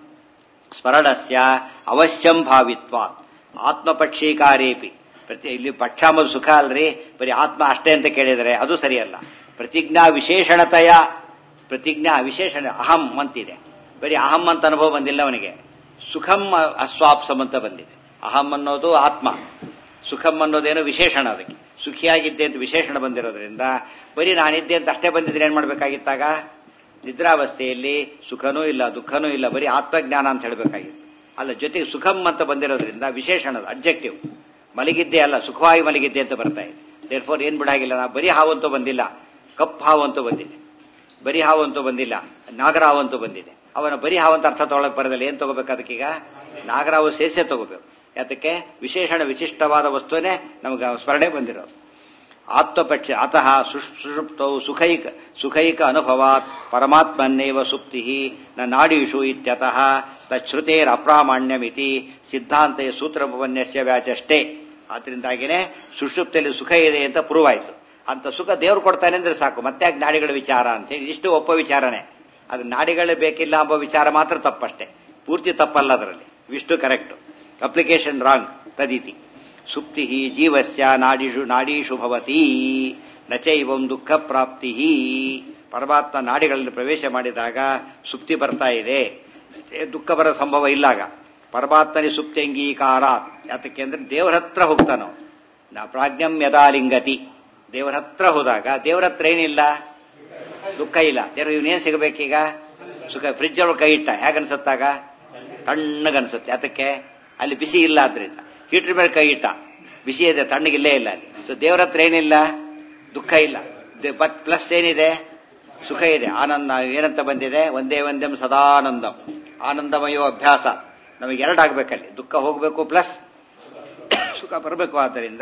ಸ್ಮರಣಸ್ಯ ಅವಶ್ಯಂ ಭಾವಿತ್ವ ಆತ್ಮಪಕ್ಷೀಕಾರೇಪಿ ಪ್ರತಿ ಇಲ್ಲಿ ಪಕ್ಷ ಅಂಬುದು ಸುಖ ಅಲ್ರಿ ಬರೀ ಆತ್ಮ ಅಷ್ಟೇ ಅಂತ ಕೇಳಿದರೆ ಅದು ಸರಿಯಲ್ಲ ಪ್ರತಿಜ್ಞಾ ವಿಶೇಷಣತೆಯ ಪ್ರತಿಜ್ಞಾ ವಿಶೇಷಣ ಅಹಂ ಅಂತಿದೆ ಬರೀ ಅಹಂ ಅಂತ ಅನುಭವ ಬಂದಿಲ್ಲ ಅವನಿಗೆ ಸುಖಂ ಅಸ್ವಾಪ್ಸಂ ಅಂತ ಬಂದಿದೆ ಅಹಂ ಅನ್ನೋದು ಆತ್ಮ ಸುಖಂ ಅನ್ನೋದೇನೋ ವಿಶೇಷಣ ಅದಕ್ಕೆ ಸುಖಿಯಾಗಿದ್ದೆ ಅಂತ ವಿಶೇಷಣ ಬಂದಿರೋದ್ರಿಂದ ಬರೀ ನಾನಿದ್ದೆ ಅಂತ ಅಷ್ಟೇ ಬಂದಿದ್ರೆ ಏನ್ ಮಾಡ್ಬೇಕಾಗಿತ್ತಾಗ ನಿದ್ರಾವಸ್ಥೆಯಲ್ಲಿ ಸುಖನೂ ಇಲ್ಲ ದುಃಖನೂ ಇಲ್ಲ ಬರೀ ಆತ್ಮಜ್ಞಾನ ಅಂತ ಹೇಳಬೇಕಾಗಿತ್ತು ಅಲ್ಲ ಜೊತೆಗೆ ಸುಖಂ ಅಂತ ಬಂದಿರೋದ್ರಿಂದ ವಿಶೇಷಣದ ಅಬ್ಜೆಕ್ಟಿವ್ ಮಲಗಿದ್ದೆ ಅಲ್ಲ ಸುಖವಾಗಿ ಮಲಗಿದ್ದೆ ಅಂತ ಬರ್ತಾ ಇದೆ ದೇರ್ಫೋರ್ ಏನ್ ಬಿಡಾಗಿಲ್ಲ ನಾ ಬರೀ ಹಾವು ಅಂತೂ ಬಂದಿಲ್ಲ ಕಪ್ಪು ಹಾವು ಅಂತೂ ಬಂದಿದೆ ಬರೀ ಹಾವು ಅಂತೂ ಬಂದಿಲ್ಲ ನಾಗರಾವು ಅಂತೂ ಬಂದಿದೆ ಅವನ ಬರೀ ಹಾವು ಅಂತ ಅರ್ಥ ತಗೊಳಕ್ ಬರೋದಿಲ್ಲ ಏನ್ ತಗೋಬೇಕು ಅದಕ್ಕೀಗ ನಾಗರಾವು ಸೇರಿಸೇ ತಗೋಬೇಕು ಯಾತಕ್ಕೆ ವಿಶೇಷಣ ವಿಶಿಷ್ಟವಾದ ವಸ್ತುವೇ ನಮಗೆ ಸ್ಮರಣೆ ಬಂದಿರೋದು ಆತ್ಮಪಕ್ಷ ಅತಃ ಸುಷ್- ಸುಷುಪ್ತೌ ಸುಖೈಕ ಸುಖೈಕ ಅನುಭವಾತ್ ಪರಮಾತ್ಮನ್ನೇವ ಸುಪ್ತಿ ನ ನಾಡೀಷು ಇತ್ಯತಃ ತಚ್ಛ್ರುತೇರ್ ಅಪ್ರಾಮಾಣ್ಯಮಿತಿ ಸಿದ್ಧಾಂತ ಸೂತ್ರಪನ್ಯಸ್ಯ ವ್ಯಾಚಷ್ಟೇ ಆದ್ರಿಂದಾಗಿನೇ ಸುಷುಪ್ತಿಯಲ್ಲಿ ಸುಖ ಇದೆ ಅಂತ ಪ್ರೂವ್ ಆಯ್ತು ಅಂತ ಸುಖ ದೇವ್ರು ಕೊಡ್ತಾನೆ ಅಂದ್ರೆ ಸಾಕು ಮತ್ತೆ ಯಾಕೆ ನಾಡಿಗಳ ವಿಚಾರ ಅಂತ ಹೇಳಿ ಇಷ್ಟು ಒಪ್ಪ ವಿಚಾರನೆ ಅದು ನಾಡಿಗಳೇ ಬೇಕಿಲ್ಲ ಎಂಬ ವಿಚಾರ ಮಾತ್ರ ತಪ್ಪಷ್ಟೇ ಪೂರ್ತಿ ತಪ್ಪಲ್ಲ ಅದರಲ್ಲಿ ಇಷ್ಟು ಕರೆಕ್ಟ್ ಅಪ್ಲಿಕೇಶನ್ ರಾಂಗ್ ತದೀತಿ ಸುಪ್ತಿ ಜೀವಸ್ಯ ನಾಡಿಷು ನಾಡೀಷು ಭವತಿ ನಚೈವಂ ದುಃಖ ಪ್ರಾಪ್ತಿ ಪರಮಾತ್ಮ ನಾಡಿಗಳಲ್ಲಿ ಪ್ರವೇಶ ಮಾಡಿದಾಗ ಸುಪ್ತಿ ಬರ್ತಾ ಇದೆ ಏ, ದುಃಖ ಬರೋ ಸಂಭವ ಇಲ್ಲಾಗ ಪರಮಾತ್ಮನಿ ಸುಪ್ತಿ ಅಂಗೀಕಾರ ಯಾತಕ್ಕೆ ಅಂದ್ರೆ ದೇವರ ಹತ್ರ ಹೋಗ್ತಾನೋ ನಾ ಪ್ರಾಜ್ಞಂ ಯದಾಲಿಂಗತಿ ದೇವರ ಹತ್ರ ಹೋದಾಗ ದೇವರ ಹತ್ರ ಏನಿಲ್ಲ ದುಃಖ ಇಲ್ಲ ದೇವ್ರ ಇವನೇನ್ ಸಿಗಬೇಕೀಗ ಸುಖ ಫ್ರಿಜ್ ಒಳಗೆ ಕೈ ಇಟ್ಟ ಹೇಗನ್ಸತ್ತಾಗ ತಣ್ಣಗನ್ಸುತ್ತೆ ಅದಕ್ಕೆ ಅಲ್ಲಿ ಬಿಸಿ ಇಲ್ಲ ಆದ್ರಿಂದ ಹೀಟರ್ ಮೇಲೆ ಕೈ ಇಟ್ಟ ಬಿಸಿ ಇದೆ ತಣ್ಣಗಿಲ್ಲೇ ಇಲ್ಲ ಅಲ್ಲಿ ಸೊ ದೇವರ ಹತ್ರ ಏನಿಲ್ಲ ದುಃಖ ಇಲ್ಲ ಬಟ್ ಪ್ಲಸ್ ಏನಿದೆ ಸುಖ ಇದೆ ಆನಂದ ಏನಂತ ಬಂದಿದೆ ಒಂದೇ ಒಂದೆಂ ಸದಾನಂದಂ ಆನಂದಮಯೋ ಅಭ್ಯಾಸ ನಮಗೆ ಎರಡಾಗಬೇಕಲ್ಲಿ ದುಃಖ ಹೋಗಬೇಕು ಪ್ಲಸ್ ಸುಖ ಬರಬೇಕು ಆದ್ದರಿಂದ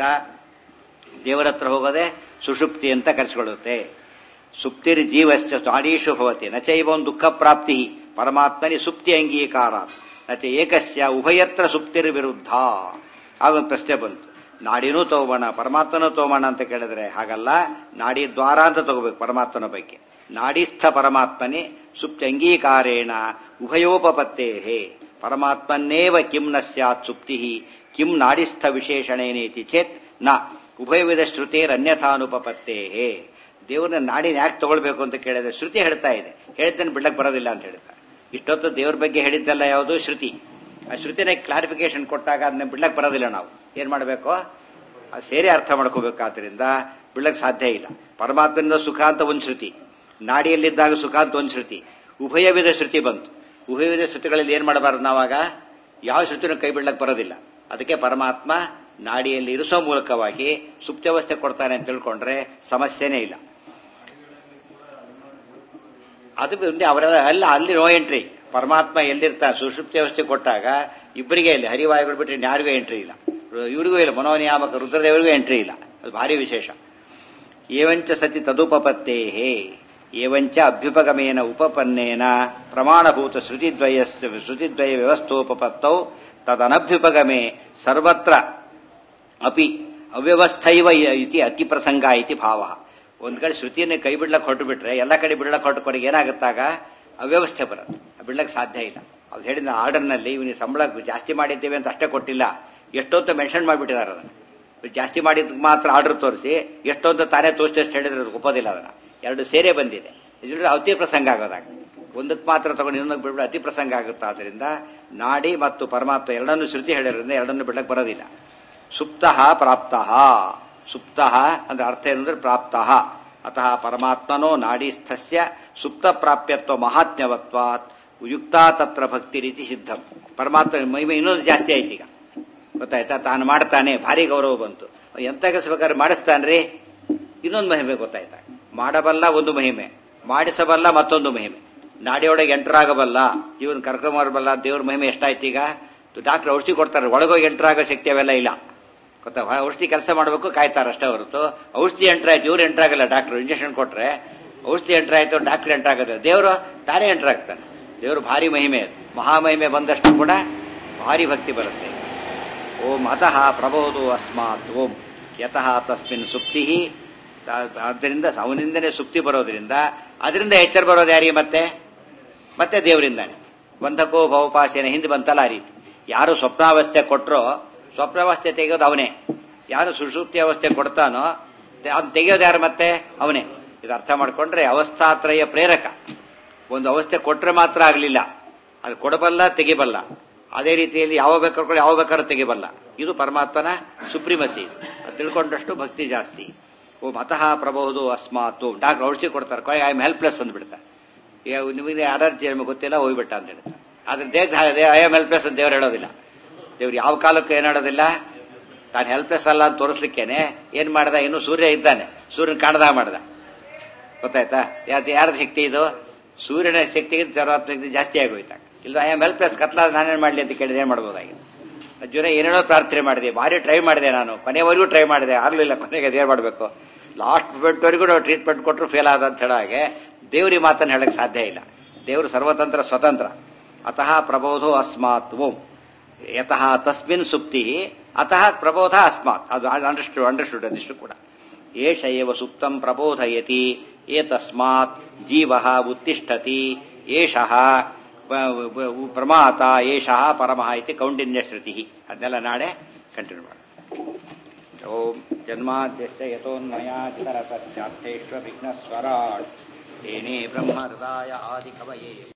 ದೇವರ ಹತ್ರ ಹೋಗೋದೆ ಸುಷುಪ್ತಿ ಅಂತ ಕರೆಸಿಕೊಳ್ಳುತ್ತೆ ಸುಪ್ತಿರ್ ಜೀವಸ್ಯ ನಾಡೀಷು ಭವತಿ ನಚೈವಂ ದುಃಖ ಪ್ರಾಪ್ತಿ ಪರಮಾತ್ಮನಿ ಸುಪ್ತಿ ಅಂಗೀಕಾರ ನಚ ಏಕಸ್ಯ ಉಭಯತ್ರ ಸುಪ್ತಿರ್ ವಿರುದ್ಧ ಆಗೊಂದು ಪ್ರಶ್ನೆ ಬಂತು ನಾಡಿನೂ ತಗೋಬೋಣ ಪರಮಾತ್ಮನೂ ತಗೋಬೋಣ ಅಂತ ಕೇಳಿದ್ರೆ ಹಾಗಲ್ಲ ನಾಡಿ ದ್ವಾರ ಅಂತ ತಗೋಬೇಕು ಪರಮಾತ್ಮನ ಬಗ್ಗೆ ನಾಡಿಸ್ಥ ಪರಮಾತ್ಮನೇ ಸುಪ್ತಿ ಅಂಗೀಕಾರೇಣ ಉಭಯೋಪಪತ್ತೇ ಪರಮಾತ್ಮನ್ನೇವ ಕಿಂ ನ ಸ್ಯಾತ್ ಸುಪ್ತಿ ಕಿಂ ನಾಡಿಸ್ಥ ವಿಶೇಷಣೇನೇತಿ ಚೇತ್ ನ ಉಭಯವಿಧ ಶ್ರುತೇರನ್ಯಥಾನುಪಪತ್ತೇ ದೇವ್ರನ್ನ ನಾಡಿನ ಯಾಕೆ ತಗೊಳ್ಬೇಕು ಅಂತ ಕೇಳಿದ್ರೆ ಶ್ರುತಿ ಹೇಳ್ತಾ ಇದೆ ಹೇಳಿದ್ದನ್ನು ಬಿಡ್ಲಕ್ ಬರೋದಿಲ್ಲ ಅಂತ ಹೇಳ್ತಾರೆ ಇಷ್ಟೊತ್ತು ದೇವ್ರ ಬಗ್ಗೆ ಹೇಳಿದ್ದಲ್ಲ ಯಾವುದು ಶ್ರುತಿ ಆ ಶ್ರುತಿನ ಕ್ಲಾರಿಫಿಕೇಶನ್ ಕೊಟ್ಟಾಗ ಅದನ್ನ ಬಿಡ್ಲಕ್ ಬರೋದಿಲ್ಲ ನಾವು ಏನ್ ಮಾಡಬೇಕು ಅದು ಸೇರಿ ಅರ್ಥ ಮಾಡ್ಕೋಬೇಕಾದ್ರಿಂದ ಬಿಡ್ಲಕ್ ಸಾಧ್ಯ ಇಲ್ಲ ಪರಮಾತ್ಮನಿಂದ ಸುಖ ಅಂತ ಒಂದು ಶ್ರುತಿ ನಾಡಿಯಲ್ಲಿದ್ದಾಗ ಸುಖ ಅಂತ ಒಂದು ಶ್ರುತಿ ಉಭಯವಿಧ ಶ್ರುತಿ ಬಂತು ಉಭಯವಿಧ ಶ್ರುತಿಗಳಲ್ಲಿ ಏನ್ ಮಾಡಬಾರದು ನಾವಾಗ ಯಾವ ಶ್ರುತಿನೂ ಕೈ ಬಿಡ್ಲಕ್ ಬರೋದಿಲ್ಲ ಅದಕ್ಕೆ ಪರಮಾತ್ಮ ನಾಡಿಯಲ್ಲಿ ಇರಿಸೋ ಮೂಲಕವಾಗಿ ಸುಪ್ತಾವಸ್ಥೆ ಕೊಡ್ತಾನೆ ಅಂತ ತಿಳ್ಕೊಂಡ್ರೆ ಸಮಸ್ಯೆನೇ ಇಲ್ಲ ಅದು ಮುಂದೆ ಅವರೆಲ್ಲ ಅಲ್ಲ ಅಲ್ಲಿ ನೋ ಎಂಟ್ರಿ ಪರಮಾತ್ಮ ಎಲ್ಲಿರ್ತಾನೆ ಸುಷುಪ್ತಿ ವ್ಯವಸ್ಥೆ ಕೊಟ್ಟಾಗ ಇಬ್ಬರಿಗೆ ಇಲ್ಲಿ ಹರಿವಾಯುಗಳು ಬಿಟ್ಟರೆ ಯಾರಿಗೂ ಎಂಟ್ರಿ ಇಲ್ಲ ಇವರಿಗೂ ಇಲ್ಲ ಮನೋನಿಯಾಮಕ ರುದ್ರದೇವರಿಗೂ ಎಂಟ್ರಿ ಇಲ್ಲ ಅದು ಭಾರಿ ವಿಶೇಷ ಏವಂಚ ಸತಿ ತದುಪಪತ್ತೇ ಏವಂಚ ಅಭ್ಯುಪಗಮೇನ ಉಪಪನ್ನೇನ ಪ್ರಮಾಣಭೂತ ಶ್ರುತಿದ್ವಯ ಶ್ರುತಿದ್ವಯ ವ್ಯವಸ್ಥೋಪತ್ತೌ ತದನಭ್ಯುಪಗಮೆ ಸರ್ವತ್ರ ಅಪಿ ಅವ್ಯವಸ್ಥೈವ ಇತಿ ಅತಿ ಪ್ರಸಂಗ ಇತಿ ಭಾವ ಒಂದ್ ಕಡೆ ಶ್ರುತಿಯನ್ನು ಕೈ ಬಿಡ್ಲಕ್ ಹೊರಟು ಬಿಟ್ರೆ ಎಲ್ಲ ಕಡೆ ಬಿಡ್ಲಕ್ ಹೊರಟು ಕೊನೆಗೆ ಏನಾಗುತ್ತಾಗ ಅವ್ಯವಸ್ಥೆ ಬರುತ್ತೆ ಬಿಡ್ಲಕ್ ಸಾಧ್ಯ ಇಲ್ಲ ಅವ್ರು ಹೇಳಿದ ಆರ್ಡರ್ನಲ್ಲಿ ಇವನಿಗೆ ಸಂಬಳ ಜಾಸ್ತಿ ಮಾಡಿದ್ದೇವೆ ಅಂತ ಅಷ್ಟೇ ಕೊಟ್ಟಿಲ್ಲ ಎಷ್ಟೊತ್ತು ಮೆನ್ಷನ್ ಮಾಡಿಬಿಟ್ಟಿದ್ದಾರೆ ಅದನ್ನ ಜಾಸ್ತಿ ಮಾಡಿದ್ ಮಾತ್ರ ಆರ್ಡರ್ ತೋರಿಸಿ ಎಷ್ಟೊಂದು ತಾನೇ ತೋರಿಸಿ ಹೇಳಿದ್ರೆ ಅದಕ್ಕೆ ಒಪ್ಪೋದಿಲ್ಲ ಅದನ್ನ ಎರಡು ಸೇರೆ ಬಂದಿದೆ ಇದ್ರ ಅವತಿ ಪ್ರಸಂಗ ಆಗೋದಾಗ ಒಂದಕ್ಕೆ ಮಾತ್ರ ತಗೊಂಡು ಇನ್ನೊಂದಕ್ಕೆ ಬಿಡ್ಬಿಟ್ಟು ಅತಿ ಪ್ರಸಂಗ ಆಗುತ್ತೆ ಆದ್ರಿಂದ ನಾಡಿ ಮತ್ತು ಪರಮಾತ್ಮ ಎರಡನ್ನು ಶ್ರುತಿ ಹೇಳಿರೋದ್ರಿಂದ ಎರಡನ್ನು ಬಿಡಕ್ಕೆ ಬರೋದಿಲ್ಲ ಸುಪ್ತ ಪ್ರಾಪ್ತ ಸುಪ್ತ ಅಂದ್ರೆ ಅರ್ಥ ಏನಂದ್ರೆ ಪ್ರಾಪ್ತ ಅತಃ ಪರಮಾತ್ಮನೋ ನಾಡಿಸ್ಥಸ್ಯ ಸುಪ್ತ ಪ್ರಾಪ್ಯತ್ವ ಮಹಾತ್ಮ್ಯವತ್ವಾತ್ ಯುಕ್ತ ತತ್ರ ಭಕ್ತಿ ರೀತಿ ಸಿದ್ಧಂ ಪರಮಾತ್ಮ ಮಹಿಮೆ ಇನ್ನೊಂದು ಜಾಸ್ತಿ ಆಯ್ತು ಈಗ ಗೊತ್ತಾಯ್ತಾ ತಾನು ಮಾಡ್ತಾನೆ ಭಾರಿ ಗೌರವ ಬಂತು ಎಂತ ಕೆಲಸ ಬೇಕಾದ್ರೆ ಮಾಡಿಸ್ತಾನ್ರಿ ಇನ್ನೊಂದು ಮಹಿಮೆ ಗೊತ್ತಾಯ್ತಾ ಮಾಡಬಲ್ಲ ಒಂದು ಮಹಿಮೆ ಮಾಡಿಸಬಲ್ಲ ಮತ್ತೊಂದು ಮಹಿಮೆ ನಾಡಿಯೊಳಗೆ ಎಂಟರಾಗಬಲ್ಲ ಜೀವನ ಕರ್ಕೊಂಬರಬಲ್ಲ ದೇವ್ರ ಮಹಿಮೆ ಎಷ್ಟಾಯ್ತು ಈಗ ಡಾಕ್ಟರ್ ಔಷಧಿ ಕೊಡ್ತಾರೆ ಒಳಗೋಗಿ ಎಂಟರಾಗೋ ಶಕ್ತಿ ಅವೆಲ್ಲ ಇಲ್ಲ ಗೊತ್ತಾ ಔಷಧಿ ಕೆಲಸ ಮಾಡಬೇಕು ಕಾಯ್ತಾರೆ ಅಷ್ಟೇ ಹೊರತು ಔಷಧಿ ಎಂಟ್ರಾಯ್ತು ಇವ್ರು ಎಂಟ್ರಾಗಲ್ಲ ಡಾಕ್ಟರ್ ಇಂಜೆಕ್ಷನ್ ಕೊಟ್ರೆ ಔಷಧಿ ಎಂಟ್ರಾಯ್ತು ಡಾಕ್ಟರ್ ಎಂಟ್ರಾಗತ್ತೆ ದೇವರು ತಾನೇ ಎಂಟ್ರಾಗ್ತಾನೆ ದೇವರು ಭಾರಿ ಮಹಿಮೆ ಅದು ಮಹಾಮಹಿಮೆ ಬಂದಷ್ಟು ಕೂಡ ಭಾರಿ ಭಕ್ತಿ ಬರುತ್ತೆ ಓಂ ಅತಃ ಪ್ರಬೋಧೋ ಅಸ್ಮಾತ್ ಓಂ ಯತಃ ತಸ್ಮಿನ್ ಸುಪ್ತಿ ಆದ್ದರಿಂದ ಅವನಿಂದನೇ ಸುಪ್ತಿ ಬರೋದ್ರಿಂದ ಅದರಿಂದ ಎಚ್ಚರ ಬರೋದು ಯಾರಿಗೆ ಮತ್ತೆ ಮತ್ತೆ ದೇವರಿಂದಾನೆ ಬಂಧಕೋ ಭವಪಾಸೇನ ಹಿಂದೆ ಬಂತಲ್ಲ ಆ ರೀತಿ ಯಾರು ಸ್ವಪ್ನಾವಸ್ಥೆ ಕೊಟ್ಟರೋ ಸ್ವಪ್ನಾವಸ್ಥೆ ತೆಗೆಯೋದು ಅವನೇ ಯಾರು ಸುಷುಪ್ತಿ ಅವಸ್ಥೆ ಕೊಡ್ತಾನೋ ಅದನ್ನ ತೆಗೆಯೋದು ಯಾರು ಮತ್ತೆ ಅವನೇ ಇದು ಅರ್ಥ ಮಾಡ್ಕೊಂಡ್ರೆ ಅವಸ್ಥಾತ್ರಯ ಪ್ರೇರಕ ಒಂದು ಅವಸ್ಥೆ ಕೊಟ್ರೆ ಮಾತ್ರ ಆಗಲಿಲ್ಲ ಅದು ಕೊಡಬಲ್ಲ ತೆಗಿಬಲ್ಲ ಅದೇ ರೀತಿಯಲ್ಲಿ ಯಾವ ಬೇಕಾದ್ರೆ ಯಾವ ಬೇಕಾದ್ರೂ ತೆಗಿಬಲ್ಲ ಇದು ಪರಮಾತ್ಮನ ಸುಪ್ರೀಮಸಿ ಅದು ತಿಳ್ಕೊಂಡಷ್ಟು ಭಕ್ತಿ ಜಾಸ್ತಿ ಓ ಮತಃ ಪ್ರಬಹುದು ಅಸ್ಮಾತ್ ಡಾಕ್ಟರ್ ಔಷಧಿ ಕೊಡ್ತಾರೆ ಕೊಯ್ ಐ ಆಮ್ ಹೆಲ್ಪ್ಲೆಸ್ ಅಂದ್ಬಿಡ್ತಾರೆ ನಿಮಗೆ ಅಲರ್ಜಿ ನಮಗೆ ಗೊತ್ತಿಲ್ಲ ಹೋಗ್ಬಿಟ್ಟ ಅಂತ ಹೇಳ್ತಾರೆ ಆದ್ರೆ ದೇಹ ಐ ಆಮ್ ಹೆಲ್ಪ್ಲೆಸ್ ಅಂತ ದೇವ್ರು ಹೇಳೋದಿಲ್ಲ ದೇವ್ರು ಯಾವ ಕಾಲಕ್ಕೂ ಏನ್ ಹೇಳೋದಿಲ್ಲ ತಾನು ಹೆಲ್ಪ್ಲೆಸ್ ಅಲ್ಲ ಅಂತ ತೋರಿಸ್ಲಿಕ್ಕೇನೆ ಏನ್ ಮಾಡ್ದ ಇನ್ನು ಸೂರ್ಯ ಇದ್ದಾನೆ ಸೂರ್ಯನ ಕಾಣದ ಮಾಡ್ದ ಗೊತ್ತಾಯ್ತಾ ಯಾವ್ದು ಯಾರ್ದು ಶಕ್ತಿ ಇದು ಸೂರ್ಯನ ಶಕ್ತಿಗಿಂತ ಸರ್ವಾತ್ಮಕ ಜಾಸ್ತಿ ಆಗೋಯ್ತಾಗ ಇಲ್ಲ ಐ ಆಮ್ ಹೆಲ್ಪ್ಲೆಸ್ ಕತ್ಲಾದ ನಾನೇನ್ ಮಾಡ್ಲಿ ಅಂತ ಕೇಳಿದ್ರೆ ಏನ್ ಮಾಡ್ಬೋದಾಗಿದೆ ಅಜ್ಜುನ ಏನೇನೋ ಪ್ರಾರ್ಥನೆ ಮಾಡಿದೆ ಭಾರಿ ಟ್ರೈ ಮಾಡಿದೆ ನಾನು ಕೊನೆವರೆಗೂ ಟ್ರೈ ಮಾಡಿದೆ ಆಗ್ಲಿಲ್ಲ ಕೊನೆಗೆ ಅದೇನ್ ಮಾಡಬೇಕು ಲಾಸ್ಟ್ ಮೂಮೆಂಟ್ವರೆಗೂ ನಾವು ಟ್ರೀಟ್ಮೆಂಟ್ ಕೊಟ್ಟರು ಫೇಲ್ ಆದ ಅಂತ ಹೇಳೋ ಹಾಗೆ ದೇವ್ರಿಗೆ ಮಾತನ್ನು ಹೇಳಕ್ ಸಾಧ್ಯ ಇಲ್ಲ ದೇವರು ಸರ್ವತಂತ್ರ ಸ್ವತಂತ್ರ ಅತಃ ಪ್ರಬೋಧೋ ಅಸ್ಮಾತ್ ಓಂ ಯತಃ ತಸ್ಮಿನ್ ಸುಪ್ತಿ ಅತಃ ಪ್ರಬೋಧ ಅಸ್ಮಾತ್ ಅದು ಅಂಡರ್ಸ್ಟು ಅಂಡರ್ಸ್ಟುಡ್ ಅದಿಷ್ಟು ಕೂಡ ಏಷ ಏವ ಸುಪ್ತಂ ಪ್ರಬೋಧಯತಿ ಏತಸ್ಮಾತ್ ಜೀವ ಉತ್ತಿಷ್ಠತಿ ಏಷಃ ಪ್ರಮಾತ ಏಷಃ ಪರಮಃ ಇತಿ ಕೌಂಡಿನ್ಯ ಶ್ರುತಿ ಅದನ್ನೆಲ್ಲ ನಾಳೆ ಕಂಟಿನ್ಯೂ ಮಾಡೋಣ ಓಂ ಜನ್ಮಾದ್ಯಸ್ಯ ಯತೋನ್ಮಯಾತಿತರತಶ್ಚಾರ್ಥೇಶ್ವ ವಿಘ್ನಸ್ವರಾಟ್ ತೇನೇ ಬ್ರಹ್ಮ ಹೃದಯ ಆದಿ ಕವಯೇ